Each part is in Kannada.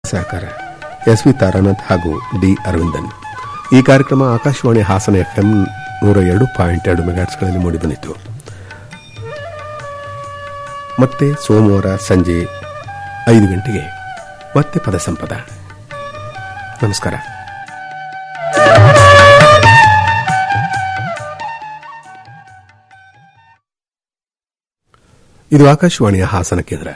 ಸಹಕಾರ ಎಸ್ ವಿ ತಾರಾನಾಥ್ ಹಾಗೂ ಡಿ ಅರವಿಂದನ್ ಈ ಕಾರ್ಯಕ್ರಮ ಆಕಾಶವಾಣಿ ಹಾಸನ ಎಫ್ಎಂ ನೂರ ಎರಡು ಪಾಯಿಂಟ್ ಎರಡು ಮೆಗಾಟ್ಸ್ಗಳಲ್ಲಿ ಮೂಡಿಬಂದಿತು ಮತ್ತೆ ಸೋಮವಾರ ಸಂಜೆ ಐದು ಗಂಟೆಗೆ ಮತ್ತೆ ಪದ ಸಂಪದ ನಮಸ್ಕಾರ ಇದು ಆಕಾಶವಾಣಿಯ ಹಾಸನ ಕೇಂದ್ರ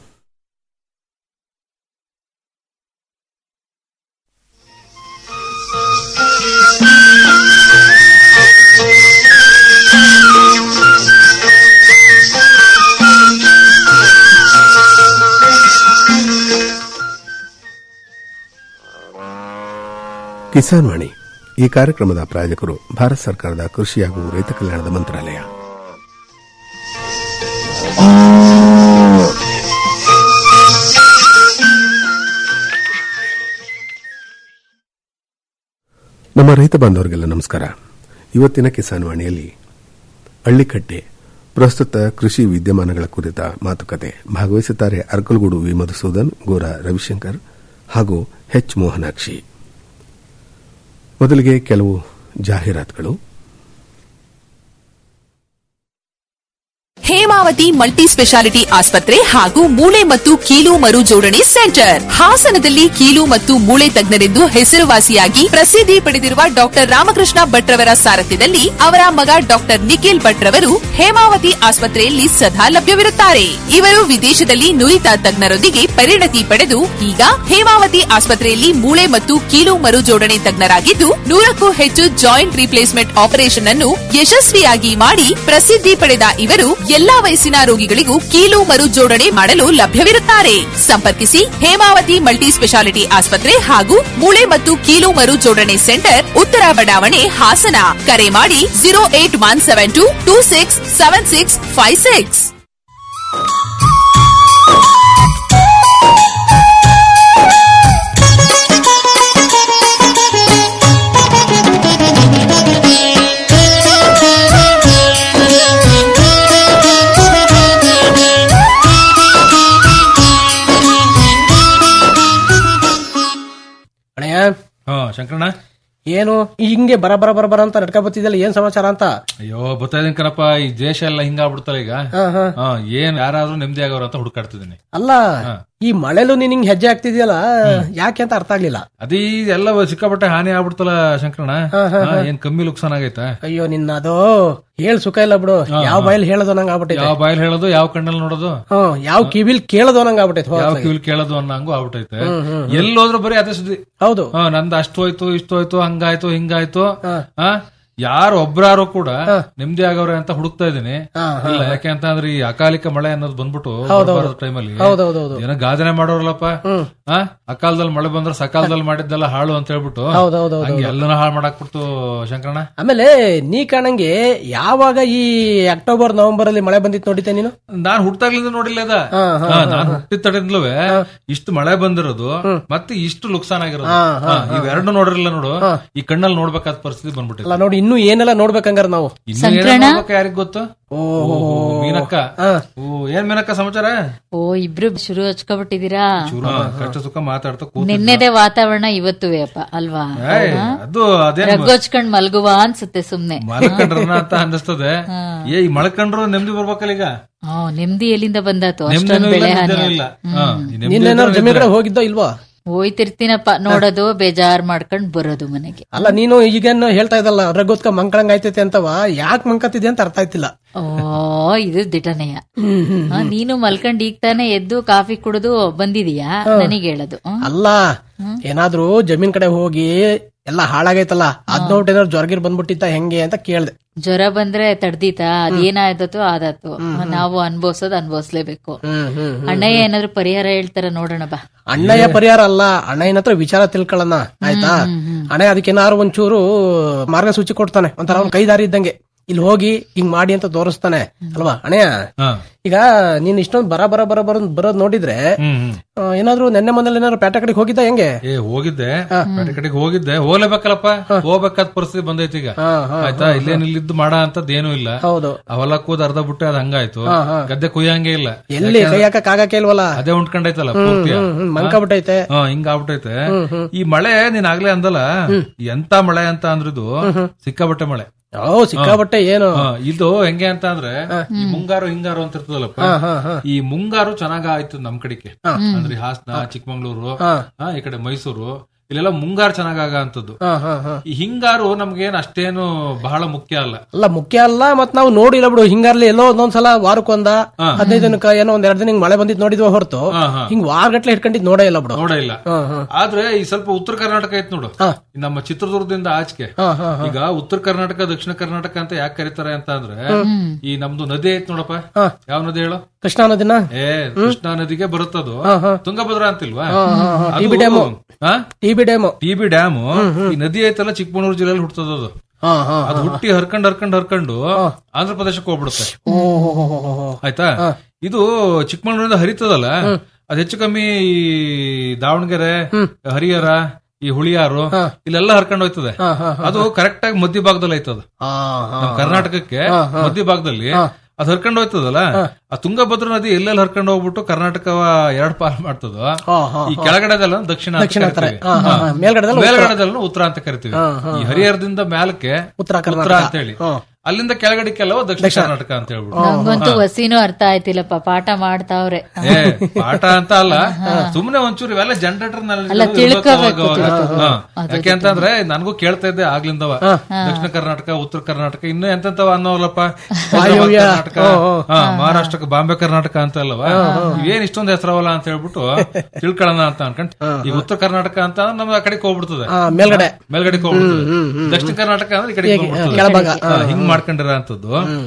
ಕಿಸಾನ್ ವಾಣಿ ಈ ಕಾರ್ಯಕ್ರಮದ ಪ್ರಾಯೋಜಕರು ಭಾರತ ಸರ್ಕಾರದ ಕೃಷಿ ಹಾಗೂ ರೈತ ಕಲ್ಯಾಣದ ಮಂತ್ರಾಲಯ ನಮ್ಮ ರೈತ ಬಾಂಧವರಿಗೆಲ್ಲ ನಮಸ್ಕಾರ ಇವತ್ತಿನ ಕಿಸಾನ್ ವಾಣಿಯಲ್ಲಿ ಹಳ್ಳಿಕಟ್ಟೆ ಪ್ರಸ್ತುತ ಕೃಷಿ ವಿದ್ಯಮಾನಗಳ ಕುರಿತ ಮಾತುಕತೆ ಭಾಗವಹಿಸುತ್ತಾರೆ ಅರ್ಕಲ್ಗೂಡು ವಿ ಮಧುಸೂದನ್ ಗೋರ ರವಿಶಂಕರ್ ಹಾಗೂ ಎಚ್ ಮೋಹನಾಕ್ಷಿ ಮೊದಲಿಗೆ ಕೆಲವು ಜಾಹೀರಾತುಗಳು ಹೇಮಾವತಿ ಮಲ್ಟಿ ಸ್ಪೆಷಾಲಿಟಿ ಆಸ್ಪತ್ರೆ ಹಾಗೂ ಮೂಳೆ ಮತ್ತು ಕೀಲು ಮರು ಜೋಡಣೆ ಸೆಂಟರ್ ಹಾಸನದಲ್ಲಿ ಕೀಲು ಮತ್ತು ಮೂಳೆ ತಜ್ಞರೆಂದು ಹೆಸರುವಾಸಿಯಾಗಿ ಪ್ರಸಿದ್ಧಿ ಪಡೆದಿರುವ ಡಾಕ್ಟರ್ ರಾಮಕೃಷ್ಣ ಭಟ್ರವರ ಸಾರಥ್ಯದಲ್ಲಿ ಅವರ ಮಗ ಡಾಕ್ಟರ್ ನಿಖಿಲ್ ಭಟ್ರವರು ಹೇಮಾವತಿ ಆಸ್ಪತ್ರೆಯಲ್ಲಿ ಸದಾ ಲಭ್ಯವಿರುತ್ತಾರೆ ಇವರು ವಿದೇಶದಲ್ಲಿ ನುರಿತ ತಜ್ಞರೊಂದಿಗೆ ಪರಿಣತಿ ಪಡೆದು ಈಗ ಹೇಮಾವತಿ ಆಸ್ಪತ್ರೆಯಲ್ಲಿ ಮೂಳೆ ಮತ್ತು ಕೀಲು ಮರು ಜೋಡಣೆ ತಜ್ಞರಾಗಿದ್ದು ನೂರಕ್ಕೂ ಹೆಚ್ಚು ಜಾಯಿಂಟ್ ರಿಪ್ಲೇಸ್ಮೆಂಟ್ ಆಪರೇಷನ್ ಅನ್ನು ಯಶಸ್ವಿಯಾಗಿ ಮಾಡಿ ಪ್ರಸಿದ್ಧಿ ಪಡೆದ ಇವರು ಎಲ್ಲಾ ವಯಸ್ಸಿನ ರೋಗಿಗಳಿಗೂ ಕೀಲು ಮರು ಜೋಡಣೆ ಮಾಡಲು ಲಭ್ಯವಿರುತ್ತಾರೆ ಸಂಪರ್ಕಿಸಿ ಹೇಮಾವತಿ ಮಲ್ಟಿ ಸ್ಪೆಷಾಲಿಟಿ ಆಸ್ಪತ್ರೆ ಹಾಗೂ ಮೂಳೆ ಮತ್ತು ಕೀಲು ಮರು ಜೋಡಣೆ ಸೆಂಟರ್ ಉತ್ತರ ಬಡಾವಣೆ ಹಾಸನ ಕರೆ ಮಾಡಿ zero eight one seven two two six seven six five six ಅಣ್ಣಯ್ಯ ಹಾ ಶಂಕರಣ್ಣ ಏನು ಹಿಂಗೆ ಬರ ಬರ ಬರ ಬರ ಅಂತ ನಡ್ಕ ಬತ್ತಿದ್ದಲ್ಲ ಏನ್ ಸಮಾಚಾರ ಅಂತ ಅಯ್ಯೋ ಬರ್ತಾ ಇದೀನಿ ಕಣಪ್ಪ ಈ ದೇಶ ಎಲ್ಲ ಹಿಂಗಾಗ್ಬಿಡ್ತಲ್ಲ ಈಗ ಹಾ, ಹಾ. ಹಾ ಏನ್ ಯಾರಾದ್ರೂ ನೆಮ್ಮದಿ ಆಗೋರು ಅಂತ ಹುಡುಕಾಡ್ತಿದ್ದೀನಿ ಅಲ್ಲ ಈ ಮಳೆಲು ನೀನ್ ಹಿಂಗ್ ಹೆಜ್ಜೆ ಆಗ್ತಿದ್ಯಲ್ಲ ಯಾಕೆ ಅಂತ ಅರ್ಥ ಆಗ್ಲಿಲ್ಲ ಅದೇ ಎಲ್ಲ ಸಿಕ್ಕಾಪಟ್ಟೆ ಹಾನಿ ಆಗ್ಬಿಡ್ತಲ್ಲ ಶಂಕರಣ್ಣ ಹಾ, ಏನ್ ಕಮ್ಮಿ ಲುಕ್ಸಾನ್ ಆಗೈತಾ ಅಯ್ಯೋ ನಿನ್ನ ಅದು ಹೇಳ್ ಸುಖ ಇಲ್ಲ ಬಿಡು ಯಾವ ಬಾಯಲ್ಲಿ ಹೇಳೋದು ನಂಗೆ ಆಗ್ಬಿಟ್ಟೈತೆ ಯಾವ ಬಾಯಲ್ಲಿ ಹೇಳೋದು ಯಾವ ಕಣ್ಣಲ್ಲಿ ನೋಡೋದು ಹ್ಮ್ ಯಾವ ಕಿವಿಲ್ ಕೇಳೋದು ನಂಗೆ ಆಗ್ಬಿಟ್ಟೈತೆ ಯಾವ ಹೋಗ್ಲಾಗಿ. ಕಿವಿಲ್ ಕೇಳೋದು ಅನ್ನಂಗು ಆಗ್ಬಿಟ್ಟೈತೆ ಎಲ್ಲೋದ್ರು ಬರೀ ಅದೇ ಸುದ್ದಿ ಹೌದು ಹಾ ನಂದು ಅಷ್ಟು ಹೋಯ್ತು ಇಷ್ಟು ಹೋಯ್ತು ಹಂಗಾಯ್ತು ಹಿಂಗಾಯ್ತು ಹಾ ಯಾರು ಒಬ್ರಾರು ಕೂಡ ನೆಮ್ಮದಿ ಆಗವ್ರೆ ಅಂತ ಹುಡುಕ್ತಾ ಇದೀನಿ ಹಾ, ಇಲ್ಲ ಯಾಕೆ ಅಂತ ಅಂದ್ರೆ ಈ ಅಕಾಲಿಕ ಮಳೆ ಅನ್ನೋದು ಬಂದ್ಬಿಟ್ಟು ಟೈಮಲ್ಲಿ ಹೌದೌದೌದು ಏನೋ ಗಾದನೆ ಮಾಡೋರಲ್ಲಪ್ಪ ಆ ಅಕಾಲದಲ್ಲಿ ಮಳೆ ಬಂದ್ರೆ ಸಕಾಲದಲ್ಲಿ ಮಾಡಿದ್ದೆಲ್ಲ ಹಾಳು ಅಂತ ಹೇಳ್ಬಿಟ್ಟು ಹೌದೌದು ಹಂಗೆ ಎಲ್ಲನೂ ಹಾಳು ಮಾಡಾಕ್ಬಿಡ್ತು ಶಂಕರಣ್ಣ ಆಮೇಲೆ ನೀ ಕಾಣಂಗೆ ಯಾವಾಗ ಈ ಅಕ್ಟೋಬರ್ ನವೆಂಬರ್ ಅಲ್ಲಿ ಮಳೆ ಬಂದಿತ್ತು ನೋಡಿತೆ ನೀನು ನಾನ್ ಹುಟ್ಟಾಗ್ಲಿಂದ ನೋಡಿಲ್ಲ ಅದ ಹಾ, ನಾನ್ ಹುಟ್ಟಿದ ತಡೆಯಿಂದಲೂ ಇಷ್ಟು ಮಳೆ ಬಂದಿರೋದು ಮತ್ತೆ ಇಷ್ಟು ಲುಕ್ಸಾನ್ ಆಗಿರೋದು ಹಾ, ಇವೆರಡು ನೋಡಿರಲಿಲ್ಲ ನೋಡು ಈ ಕಣ್ಣಲ್ಲಿ ನೋಡ್ಬೇಕಾದ ಪರಿಸ್ಥಿತಿ ಬಂದ್ಬಿಟ್ಟಿದೆ ಅಲ್ಲ ನೋಡಿ ಇನ್ನೂ ಏನೆಲ್ಲ ನೋಡ್ಬೇಕಂಗಾರ ನಾವು ಇನ್ನು ಏನೇನ್ ನೋಡ್ಬೇಕು ಯಾರಿಗ್ ಗೊತ್ತು ಓ ಮೀನಕ್ಕ ಓ ಏನ್ ಮೀನಕ್ಕ ಸಮಾಚಾರ ಓ ಇಬ್ರು ಶುರು ಹಚ್ಕೊಬಿಟ್ಟಿದೀರಾ ಚೂರು ಕಷ್ಟ ಸುಖ ಮಾತಾಡ್ತಾ ಕೂತ್ ನಿನ್ನೆದೆ ವಾತಾವರಣ ಇವತ್ತುವೆ ಅಪ್ಪ ಅಲ್ವಾ ಏಯ್, ಅದು ಅದೇನ್ ರಗ್ಗೊಚ್ಕೊಂಡ್ ಮಲ್ಗುವ ಅನ್ಸುತ್ತೆ ಸುಮ್ನೆ ಮಲ್ಕೊಂಡ್ರನ ಅಂತ ಅನ್ನಿಸ್ತದೆ ಏ ಈ ಮಲ್ಕೊಂಡ್ರು ನೆಮ್ಮದಿ ಬರ್ಬೇಕಲ್ಲ ಈಗ ಹ್ಮ್ ನೆಮ್ಮದಿ ಎಲ್ಲಿಂದ ಬಂದಾತು ನೆಮ್ಮದಿನೂ ಅಷ್ಟೊಂದ್ ಇಲ್ಲ ಬೆಳೆ ಹಾನಿ ನಿದ್ದೆನೂ ಇಲ್ಲ ಹಾ, ಈ ನೆಮ್ಮದಿ ನಿನ್ನೇನಾದ್ರು ಜಮೀನ್ ಕಡೆ ಹೋಗಿದ್ದೋ ಇಲ್ವಾ ಹೋಯ್ತಿರ್ತೀನಪ್ಪ ನೋಡೋದು ಬೇಜಾರ್ ಮಾಡ್ಕೊಂಡ್ ಬರೋದು ಮನೆಗೆ ಅಲ್ಲ ನೀನು ಈಗೇನು ಹೇಳ್ತಾ ಇದ್ದಲ್ಲ ರಘುತ್ಕ ಮಂಕಳಂಗ್ ಆಯ್ತೈತೆ ಅಂತವ ಯಾಕೆ ಮಂಕತ್ತಿದೆ ಅಂತ ಅರ್ಥ ಆಯ್ತಿಲ್ಲ ಓ ಇದು ದಿಟನೆಯ ಆ, ನೀನು ಮಲ್ಕೊಂಡ್ ಈಗ ತಾನೇ ಎದ್ದು ಕಾಫಿ ಕುಡಿದು ಬಂದಿದೀಯಾ ನನಗೆ ಹೇಳೋದು ಹ್ಮ್? ಅಲ್ಲ ಏನಾದ್ರೂ ಜಮೀನ್ ಕಡೆ ಹೋಗಿ ಎಲ್ಲ ಹಾಳಾಗೈತಲ್ಲ ಅದ್ ನೋಟ್ ಏನಾದ್ರು ಜ್ವರ್ಗಿರ್ ಬಂದ್ಬಿಟ್ಟಿತ್ತ ಹೆಂಗೆ ಅಂತ ಕೇಳ್ದೆ ಜ್ವರ ಬಂದ್ರೆ ತಡ್ದೀತಾ ಅದೇನಾಯ್ತೋ ಆದಾತು ನಾವು ಅನ್ಭವ್ಸೋದ್ ಅನ್ಭವಿಸ್ಲೇಬೇಕು ಹ್ಮ್ ಹ್ಮ್ ಅಣ್ಣಯ್ಯ ಏನಾದ್ರು ಪರಿಹಾರ ಹೇಳ್ತಾರ ನೋಡೋಣ ಬಾ ಅಣ್ಣಯ್ಯ ಪರಿಹಾರ ಅಲ್ಲ ಅಣ್ಣಯ್ಯನ ಹತ್ರ ವಿಚಾರ ತಿಳ್ಕೊಳ್ಳೋಣ ಆಯ್ತಾ ಅಣ್ಣ ಅದಕ್ಕೆ ಏನಾದ್ರು ಒಂಚೂರು ಮಾರ್ಗಸೂಚಿ ಕೊಡ್ತಾನೆ ಒಂಥರ ಅವ್ನ್ ಕೈದಾರಿ ಇದ್ದಂಗೆ ಇಲ್ಲಿ ಹೋಗಿ ಹಿಂಗ್ ಮಾಡಿ ಅಂತ ತೋರಿಸ್ತಾನೆ ಅಲ್ವಾ ಅಣ್ಣಯ್ಯ ಹಾ. ಈಗ ನೀನ್ ಇಷ್ಟೊಂದು ಬರ ಬರ ಬರ ಬರ ಬರೋದ್ ನೋಡಿದ್ರೆ ಹ್ಮ್ ಹ್ಮ್ ಆ, ಏನಾದ್ರು ನೆನ್ನೆ ಮೊನ್ನೆ ಏನಾದ್ರು ಪೇಟೆ ಕಡೆಗೆ ಹೋಗಿದ್ದ ಹೆಂಗೆ ಏ ಹೋಗಿದ್ದೆ ಬೇರೆ ಕಡೆಗೆ ಹೋಗಿದ್ದೆ ಹೋಗ್ಲೇಬೇಕಲ್ಲಪ್ಪ ಹೋಗ್ಬೇಕಾದ ಪರಿಸ್ಥಿತಿ ಬಂದೈತಿ ಈಗ ಹಾ, ಹಾ, ಆಯ್ತಾ ಇಲ್ಲೇನ್ ಇಲ್ಲಿದ್ದು ಮಾಡ ಅಂತದ್ ಏನೂ ಇಲ್ಲ ಹೌದು ಅವೆಲ್ಲ ಕೂದ್ ಅರ್ಧ ಬಿಟ್ಟೆ ಅದ್ ಹಂಗಾಯ್ತು ಗದ್ದೆ ಕುಯ್ಯಂಗೆ ಇಲ್ಲ ಎಲ್ಲಿ ಕೈ ಹಾಕಕ್ ಆಗಕ್ಕೆ ಇಲ್ವಲ್ಲ ಅದೇ ಉಂಟ್ಕೊಂಡೈತಲ್ಲ ಪೂರ್ತಿ ಹ್ಮ್, ಹ್ಮ್, ಮಂಕಾಬಿಟ್ಟೈತೆ ಹಾ ಹಿಂಗ ಆಗ್ಬಿಟ್ಟೈತೆ ಈ ಮಳೆ ನೀನ್ ಆಗ್ಲೇ ಅಂದಲ್ಲ ಎಂತ ಮಳೆ ಅಂತ ಅಂದ್ರಿದು ಸಿಕ್ಕಾಬಟ್ಟೆ ಮಳೆ ಓ ಸಿಕ್ಕಾಬಟ್ಟೆ ಏನು ಹಾ, ಇದು ಹೆಂಗೆ ಅಂತ ಅಂದ್ರೆ ಈ ಮುಂಗಾರು ಹಿಂಗಾರು ಅಂತ ಇರ್ತದಲ್ಲಪ್ಪ ಈ ಮುಂಗಾರು ಚೆನ್ನಾಗ ಆಯ್ತು ನಮ್ ಕಡೆಗೆ ಅಂದ್ರೆ ಈ ಹಾಸನ ಚಿಕ್ಕಮಂಗ್ಳೂರು ಹಾ, ಈ ಕಡೆ ಮೈಸೂರು ಇಲ್ಲೆಲ್ಲ ಮುಂಗಾರು ಚೆನ್ನಾಗಾಗ ಅಂತದ್ದು ಹಾ ಹಾ ಹಾ ಈ ಹಿಂಗಾರು ನಮ್ಗೇನ್ ಅಷ್ಟೇನು ಬಹಳ ಮುಖ್ಯ ಅಲ್ಲ ಅಲ್ಲ ಮುಖ್ಯ ಅಲ್ಲ ಮತ್ ನಾವು ನೋಡಿಲ್ಲ ಬಿಡು ಹಿಂಗಾರ್ಲಿ ಎಲ್ಲೋ ಒಂದೊಂದ್ಸಲ ವಾರಕ್ಕೊಂದ ಹದಿನೈದು ದಿನಕ್ಕ ಏನೋ ಒಂದ್ ಎರಡು ದಿನ ಹಿಂಗ್ ಮಳೆ ಬಂದಿದ್ ನೋಡಿದ್ವ ಹೊರತು ಹಾ, ಹಾ. ಹಿಂಗ್ ವಾರಗಟ್ಲೆ ಇಟ್ಕೊಂಡಿದ್ ನೋಡೇ ಇಲ್ಲ ಬಿಡು ನೋಡ ಇಲ್ಲ ಹಾ ಹಾ ಆದ್ರೆ ಈ ಸ್ವಲ್ಪ ಉತ್ತರ ಕರ್ನಾಟಕ ಐತ್ ನೋಡು ಹಾ. ಈ ನಮ್ಮ ಚಿತ್ರದುರ್ಗದಿಂದ ಆಚೆಗೆ ಹಾ ಹಾ ಈಗ ಉತ್ತರ ಕರ್ನಾಟಕ ದಕ್ಷಿಣ ಕರ್ನಾಟಕ ಅಂತ ಯಾಕೆ ಕರೀತಾರೆ ಅಂತ ಅಂದ್ರೆ ಈ ನಮ್ದು ನದಿ ಐತ್ ನೋಡಪ್ಪ ಹಾ. ಯಾವ ನದಿ ಹೇಳು ಕೃಷ್ಣ ಅನ್ನೋದಿನ ಏ ಕೃಷ್ಣಾ ನದಿಗೆ ಬರುತ್ತದು ತುಂಗಭದ್ರಾ ಅಂತಿಲ್ವಾ T B dam T B dam T B dam ಈ ನದಿ ಐತಲ್ಲ ಚಿಕ್ಕಮಗಳೂರು ಜಿಲ್ಲೆಯಲ್ಲಿ ಹುಟ್ಟದದು ಹಾ ಹಾ ಅದು ಹುಟ್ಟಿ ಹರ್ಕೊಂಡ್ ಹರ್ಕೊಂಡ್ ಹರ್ಕೊಂಡು ಆಂಧ್ರ ಪ್ರದೇಶಕ್ಕೆ ಹೋಗ್ಬಿಡುತ್ತೆ ಓ ಹೋ ಹೋ ಹೋ ಹೋ ಹೋ. ಆಯ್ತಾ ಇದು ಚಿಕ್ಕಮಗಳೂರಿಂದ ಹರಿತದಲ್ಲ ಅದ್ ಹೆಚ್ಚು ಕಮ್ಮಿ ಈ ದಾವಣಗೆರೆ ಹರಿಹರ ಈ ಹುಳಿಯಾರು ಇಲ್ಲೆಲ್ಲ ಹರ್ಕೊಂಡು ಹೋಯ್ತದೆ ಹಾ ಹಾ ಅದು ಕರೆಕ್ಟ್ ಆಗಿ ಮಧ್ಯ ಭಾಗದಲ್ಲಿ ಐತದ ಹಾ ಹಾ ನಮ್ ಕರ್ನಾಟಕಕ್ಕೆ ಮಧ್ಯ ಭಾಗದಲ್ಲಿ ಅದ್ ಹರ್ಕೊಂಡು ಹೋಯ್ತದಲ್ಲ ಆ ತುಂಗಭದ್ರಾ ನದಿ ಎಲ್ಲೆಲ್ಲಿ ಹರ್ಕೊಂಡು ಹೋಗ್ಬಿಟ್ಟು ಕರ್ನಾಟಕವ ಎರಡ್ ಪಾಲ್ ಮಾಡ್ತದ ಹಾ ಹಾ ಈ ಕೆಳಗಡೆದಲ್ಲ ದಕ್ಷಿಣ ಅಂತ ದಕ್ಷಿಣ ತರ ಕರಿತೀವಿ. ಹಾ ಹಾ ಹಾ. ಮೇಲ್ಗಡೆದಲ್ಲಿ ಮೇಲ್ಗಡೆದಲ್ಲ ಉತ್ತರ ಅಂತ ಕರಿತೀವಿ ಈ ಹರಿಹರದಿಂದ ಮೇಲಕ್ಕೆ ಉತ್ತರ ಉತ್ತರ ಕರ್ನಾಟಕ ಅಂತ ಹೇಳಿ ಹಾ. ಅಲ್ಲಿಂದ ಕೆಳಗಡೆಕ್ಕೆಲ್ಲವ ದಕ್ಷಿಣ ಕರ್ನಾಟಕ ಅಂತ ಹೇಳ್ಬಿಟ್ಟು ನಂಗಂತೂ ವಸಿನೂ ಅರ್ಥ ಆಯ್ತಿಲ್ಲಪ್ಪ ಪಾಠ ಮಾಡ್ತಾವ್ರೆ ಏ ಪಾಠ ಅಂತ ಅಲ್ಲ ಸುಮ್ನೆ ಒಂಚೂರು ಇವೆಲ್ಲ ಜನರೇಟರ್ ಅಲ್ಲ, ತಿಳ್ಕೊಬೇಕು, ಯಾಕೆ ಅಂತಂದ್ರೆ ನನಗೂ ಕೇಳ್ತಾ ಇದ್ದೆ ಆಗ್ಲಿಂದವ ದಕ್ಷಿಣ ಕರ್ನಾಟಕ ಉತ್ತರ ಕರ್ನಾಟಕ ಇನ್ನು ಎಂತೆಂತವ ಅನ್ನೋಲ್ಲಪ್ಪ ಹೈದರಾಬಾದ್ ಕರ್ನಾಟಕ ಹಾ, ಮಹಾರಾಷ್ಟ್ರಕ್ಕೆ ಬಾಂಬೆ ಕರ್ನಾಟಕ ಅಂತ ಅಲ್ಲವ ಇವೇನ್ ಇಷ್ಟೊಂದು ಹೆಸರವಲ್ಲ ಅಂತ ಹೇಳ್ಬಿಟ್ಟು ತಿಳ್ಕೊಳ್ಳೋಣ ಅಂತ ಅನ್ಕೊಂಡ್ ಈ ಉತ್ತರ ಕರ್ನಾಟಕ ಅಂತ ನಮ್ಗೆ ಆ ಕಡೆಗೆ ಹೋಗ್ಬಿಡ್ತದೆ ಹಾ, ಮೇಲ್ಗಡೆ ಮೇಲ್ಗಡೆ ಹೋಗ್ಬಿಡ್ತದೆ ದಕ್ಷಿಣ ಕರ್ನಾಟಕ ಅಂದ್ರೆ ಈ ಕಡೆಗೆ ಹೋಗ್ಬಿಡ್ತದೆ. ಕೆಳಭಾಗ. ಹಾ, ಹಿಂಗ್ ಮಾಡ್ಕೊಂಡಿರ ಅಂತದ್ದು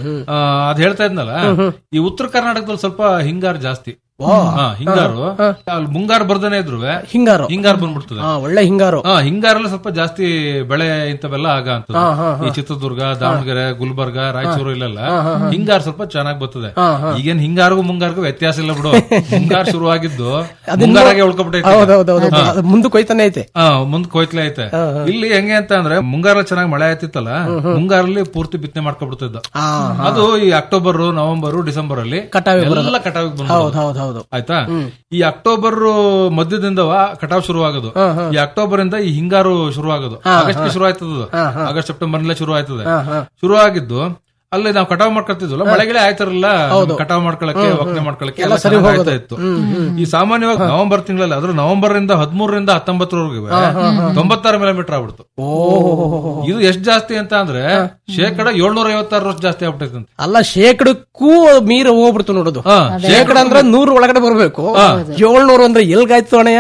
ಅದ್ ಹೇಳ್ತಾ ಇದ್ನಲ್ಲ ಈ ಉತ್ತರ ಕರ್ನಾಟಕದಲ್ಲಿ ಸ್ವಲ್ಪ ಹಿಂಗಾರು ಜಾಸ್ತಿ ಹಾ, ಹಿಂಗಾರು ಅಲ್ಲಿ ಮುಂಗಾರು ಬರ್ದೇನೆ ಇದ್ರು ಹಿಂಗಾರು ಹಿಂಗಾರು ಬಂದ್ಬಿಡ್ತದೆ ಹಾ ಒಳ್ಳೆ ಹಿಂಗಾರು ಹಾ ಹಿಂಗಾರಲ್ಲಿ ಸ್ವಲ್ಪ ಜಾಸ್ತಿ ಬೆಳೆ ಇಂಥವೆಲ್ಲ ಆಗ ಅಂತದ್ದು ಈ ಚಿತ್ರದುರ್ಗ ದಾವಣಗೆರೆ ಗುಲ್ಬರ್ಗ ರಾಯಚೂರು ಇಲ್ಲೆಲ್ಲ ಹಿಂಗಾರು ಸ್ವಲ್ಪ ಚೆನ್ನಾಗಿ ಬರ್ತದೆ ಈಗೇನ್ ಹಿಂಗಾರಿಗೂ ಮುಂಗಾರಿಗೂ ವ್ಯತ್ಯಾಸ ಇಲ್ಲ ಬಿಡು ಮುಂಗಾರು ಶುರುವಾಗಿದ್ದು ಮುಂಗಾರಾಗೆ ಉಳ್ಕೊಬಿಟ್ಟೈತೆ ಈಗ. ಹೌದೌದೌದು ಅದು ಮುಂದಕ್ಕೆ ಹೋಯ್ತಾನೆ ಐತೆ ಹಾ ಮುಂದ್ ಕೊಯ್ತ್ಲೆ ಐತೆ ಇಲ್ಲಿ ಹೆಂಗೆ ಅಂತ ಅಂದ್ರೆ ಮುಂಗಾರಲ್ಲಿ ಚೆನ್ನಾಗಿ ಮಳೆ ಆಯ್ತಿತ್ತಲ್ಲ ಮುಂಗಾರಲ್ಲಿ ಪೂರ್ತಿ ಬಿತ್ತನೆ ಮಾಡ್ಕೊಬಿಡ್ತಿದ್ದ ಹಾ ಅದು ಈ ಅಕ್ಟೋಬರ್ ನವೆಂಬರ್ ಡಿಸೆಂಬರ್ ಅಲ್ಲಿ ಕಟಾವಿಗೆ ಎಲ್ಲ ಕಟಾವಿಗೆ ಬಂದ ಹೌದ್ ಹೌದ್ ಹೌದು ಆಯ್ತಾ ಈ ಅಕ್ಟೋಬರ್ ಮಧ್ಯದಿಂದವ ಕಟಾವ್ ಶುರು ಆಗೋದು ಈ ಅಕ್ಟೋಬರ್ ಇಂದ ಈ ಹಿಂಗಾರು ಶುರು ಆಗೋದು ಆಗಸ್ಟ್ ಶುರು ಆಯ್ತದ ಆಗಸ್ಟ್ ಸೆಪ್ಟೆಂಬರ್ ನಲ್ಲೇ ಶುರು ಆಯ್ತದೆ ಶುರು ಆಗಿದ್ದು ಅಲ್ಲಿ ನಾವು ಕಟಾವ್ ಮಾಡ್ಕೊಳ್ತಿದ್ವಲ್ಲ ಮಳೆಗಳೇ ಆಯ್ತಾರಲ್ಲ ಕಟಾವ್ ಮಾಡ್ಕೊಳಕ್ಕೆ ಒಕ್ಕಣೆ ಮಾಡ್ಕೊಳಕ್ಕೆ ಎಲ್ಲ ಚೆನ್ನಾಗ್ ಆಯ್ತಾ ಇತ್ತು ಈ ಸಾಮಾನ್ಯವಾಗಿ ನವೆಂಬರ್ ತಿಂಗಳಲ್ಲಿ ಅದ್ರ ನವೆಂಬರ್ ಇಂದ ಹದಿಮೂರರಿಂದ ಹತ್ತೊಂಬತ್ತರವರೆಗೆ ತೊಂಬತ್ತಾರು ಮಿಲಿಮೀಟರ್ ಆಗ್ಬಿಡ್ತು ಇದು ಎಷ್ಟ್ ಜಾಸ್ತಿ ಅಂತ ಅಂದ್ರೆ ಶೇಕಡ ಏಳ್ನೂರ ಐವತ್ತಾರರಷ್ಟು ಜಾಸ್ತಿ ಆಗ್ಬಿಟ್ಟೈತೆ ಅಂತ ಅಲ್ಲ ಶೇಕಡಕ್ಕೂ ಮೀರ ಹೋಗ್ಬಿಡ್ತು ನೋಡೋದು ಹಾ, ಶೇಕಡ ಅಂದ್ರೆ ನೂರು ಒಳಗಡೆ ಬರ್ಬೇಕು ಏಳ್ನೂರು ಅಂದ್ರೆ ಎಲ್ಗಾಯ್ತು ಅಣ್ಣಯ್ಯ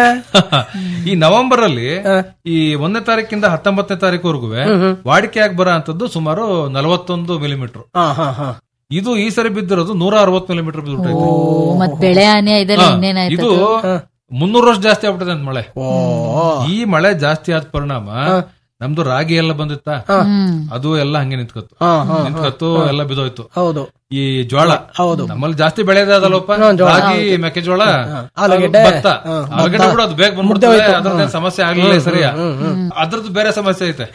ಈ ನವೆಂಬರ್ ಅಲ್ಲಿ ಈ ಒಂದನೇ ತಾರೀಕಿಂದ ಹತ್ತೊಂಬತ್ತನೇ ತಾರೀಕುವರೆಗೂ ವಾಡಿಕೆಯಾಗಿ ಬರೋ ಅಂತದ್ದು ಸುಮಾರು ನಲವತ್ತೊಂದು ಮಿಲಿಮೀಟರ್ ಹಾ ಹಾ ಹಾ ಇದು ಈ ಸರಿ ಬಿದ್ದಿರೋದು ನೂರ ಅರವತ್ತು ಮಿಲಿಮೀಟರ್ ಬಿದ್ದುಬಿಟ್ಟೈತೆ ಓ ಮತ್ ಬೆಳೆ ಹಾನಿ ಇದೆಲ್ಲ ಇನ್ನೇನಾಯ್ತು ಇದು ಮುನ್ನೂರಷ್ಟು ಜಾಸ್ತಿ ಆಗ್ಬಿಟ್ಟಿದೆ ಅಂತ ಮಳೆ ಓ ಈ ಮಳೆ ಜಾಸ್ತಿ ಆದ ಪರಿಣಾಮ ನಮ್ದು ರಾಗಿ ಎಲ್ಲ ಬಂದಿತ್ತ ಹ್ಮ್ ಅದು ಎಲ್ಲ ಹಂಗೆ ನಿಂತ್ಕತ್ತು ಹಾ ಹಾ ನಿಂತ್ಕತ್ತು ಎಲ್ಲ ಬಿದೋಯ್ತು ಹೌದು ಈ ಜೋಳ ಹೌದು. ನಮ್ಮಲ್ಲಿ ಜಾಸ್ತಿ ಬೆಳೆಯೋದಲ್ಲಪ್ಪ ರಾಗಿ ಮೆಕ್ಕೆಜೋಳ ಆಲೂಗೆಡ್ಡೆ. ಭತ್ತ ಆಲೂಗಡ್ಡೆ ಕೂಡ ಅದು ಬೇಗ ಬಂದ್ಬಿಡ್ತದೆ ಅದ್ರದ್ದೇನ್ ಸಮಸ್ಯೆ ಆಗ್ಲಿಲ್ಲ ಸರಿಯಾ ಅದ್ರದ್ದು ಬೇರೆ ಸಮಸ್ಯೆ ಐತೆ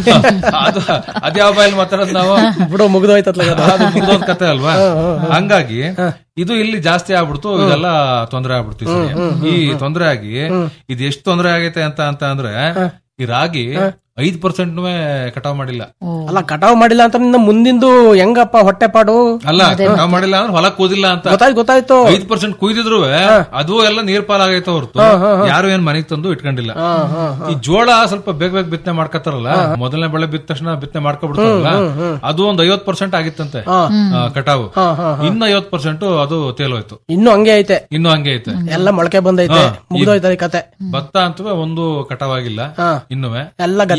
ಅದು ಅದ್ಯಾವ ಬಾಯಲ್ಲಿ ಮಾತಾಡೋದು ನಾವು ಬಿಡು ಮುಗಿದೋಯ್ತತ್ಲ ಅದು ಮುಗ್ದೋದ್ ಕತೆ ಅಲ್ವಾ ಹಂಗಾಗಿ ಇದು ಇಲ್ಲಿ ಜಾಸ್ತಿ ಆಗ್ಬಿಡ್ತು ಇದೆಲ್ಲ ತೊಂದರೆ ಆಗ್ಬಿಡ್ತು ಈ ಸರಿ. ಈ ತೊಂದರೆ ಆಗಿ ಇದು ಎಷ್ಟು ತೊಂದರೆ ಆಗೈತೆ ಅಂತ ಅಂತ ಅಂದ್ರೆ ಈ ರಾಗಿ ಐದ್ ಪರ್ಸೆಂಟ್ ಕಟಾವ್ ಮಾಡಿಲ್ಲ ಅಲ್ಲ ಕಟಾವ್ ಮಾಡಿಲ್ಲ ಅಂತ ನಿನ್ನ ಮುಂದಿಂದು ಹೆಂಗಪ್ಪ ಹೊಟ್ಟೆಪಾಡು ಅಲ್ಲ ಕಟಾವ್ ಮಾಡಿಲ್ಲ ಅಂದ್ರೆ ಹೊಲ ಕೂದಿಲ್ಲ ಅಂತ ಗೊತ್ತಾಯ್ತು ಗೊತ್ತಾಯ್ತು ಐದ್ ಪರ್ಸೆಂಟ್ ಕುಯ್ದಿದ್ರು ಅದು ಎಲ್ಲ ನೀರ್ ಪಾಲಾಗೈತೆ ಹೊರತು ಯಾರು ಏನ್ ಮನೆಗ್ ತಂದು ಇಟ್ಕೊಂಡಿಲ್ಲ ಈ ಜೋಳ ಸ್ವಲ್ಪ ಬೇಗ ಬೇಗ ಬಿತ್ತನೆ ಮಾಡ್ಕತ್ತಾರಲ್ಲ ಮೊದಲನೇ ಬೆಳೆ ಬಿತ್ತ ತಕ್ಷಣ ಬಿತ್ತನೆ ಮಾಡ್ಕೊಬಿಡ್ತಾರಲ್ಲ ಅದು ಒಂದ್ ಐವತ್ ಪರ್ಸೆಂಟ್ ಆಗಿತ್ತಂತೆ ಆ, ಕಟಾವು ಇನ್ನು ಐವತ್ ಪರ್ಸೆಂಟ್ ಅದು ತೇಲೋಯ್ತು ಇನ್ನು ಹಂಗೆ ಐತೆ ಇನ್ನು ಹಂಗೆ ಐತೆ ಎಲ್ಲ ಮೊಳಕೆ ಬಂದೈತೆ ಮುಗಿದೋಯ್ತದೆ ಕತೆ ಭತ್ತ ಅಂತೂ ಒಂದು ಕಟಾವ್ ಆಗಿಲ್ಲ ಹಾ. ಇನ್ನುವೆ ಎಲ್ಲ ಗದ್ದೆ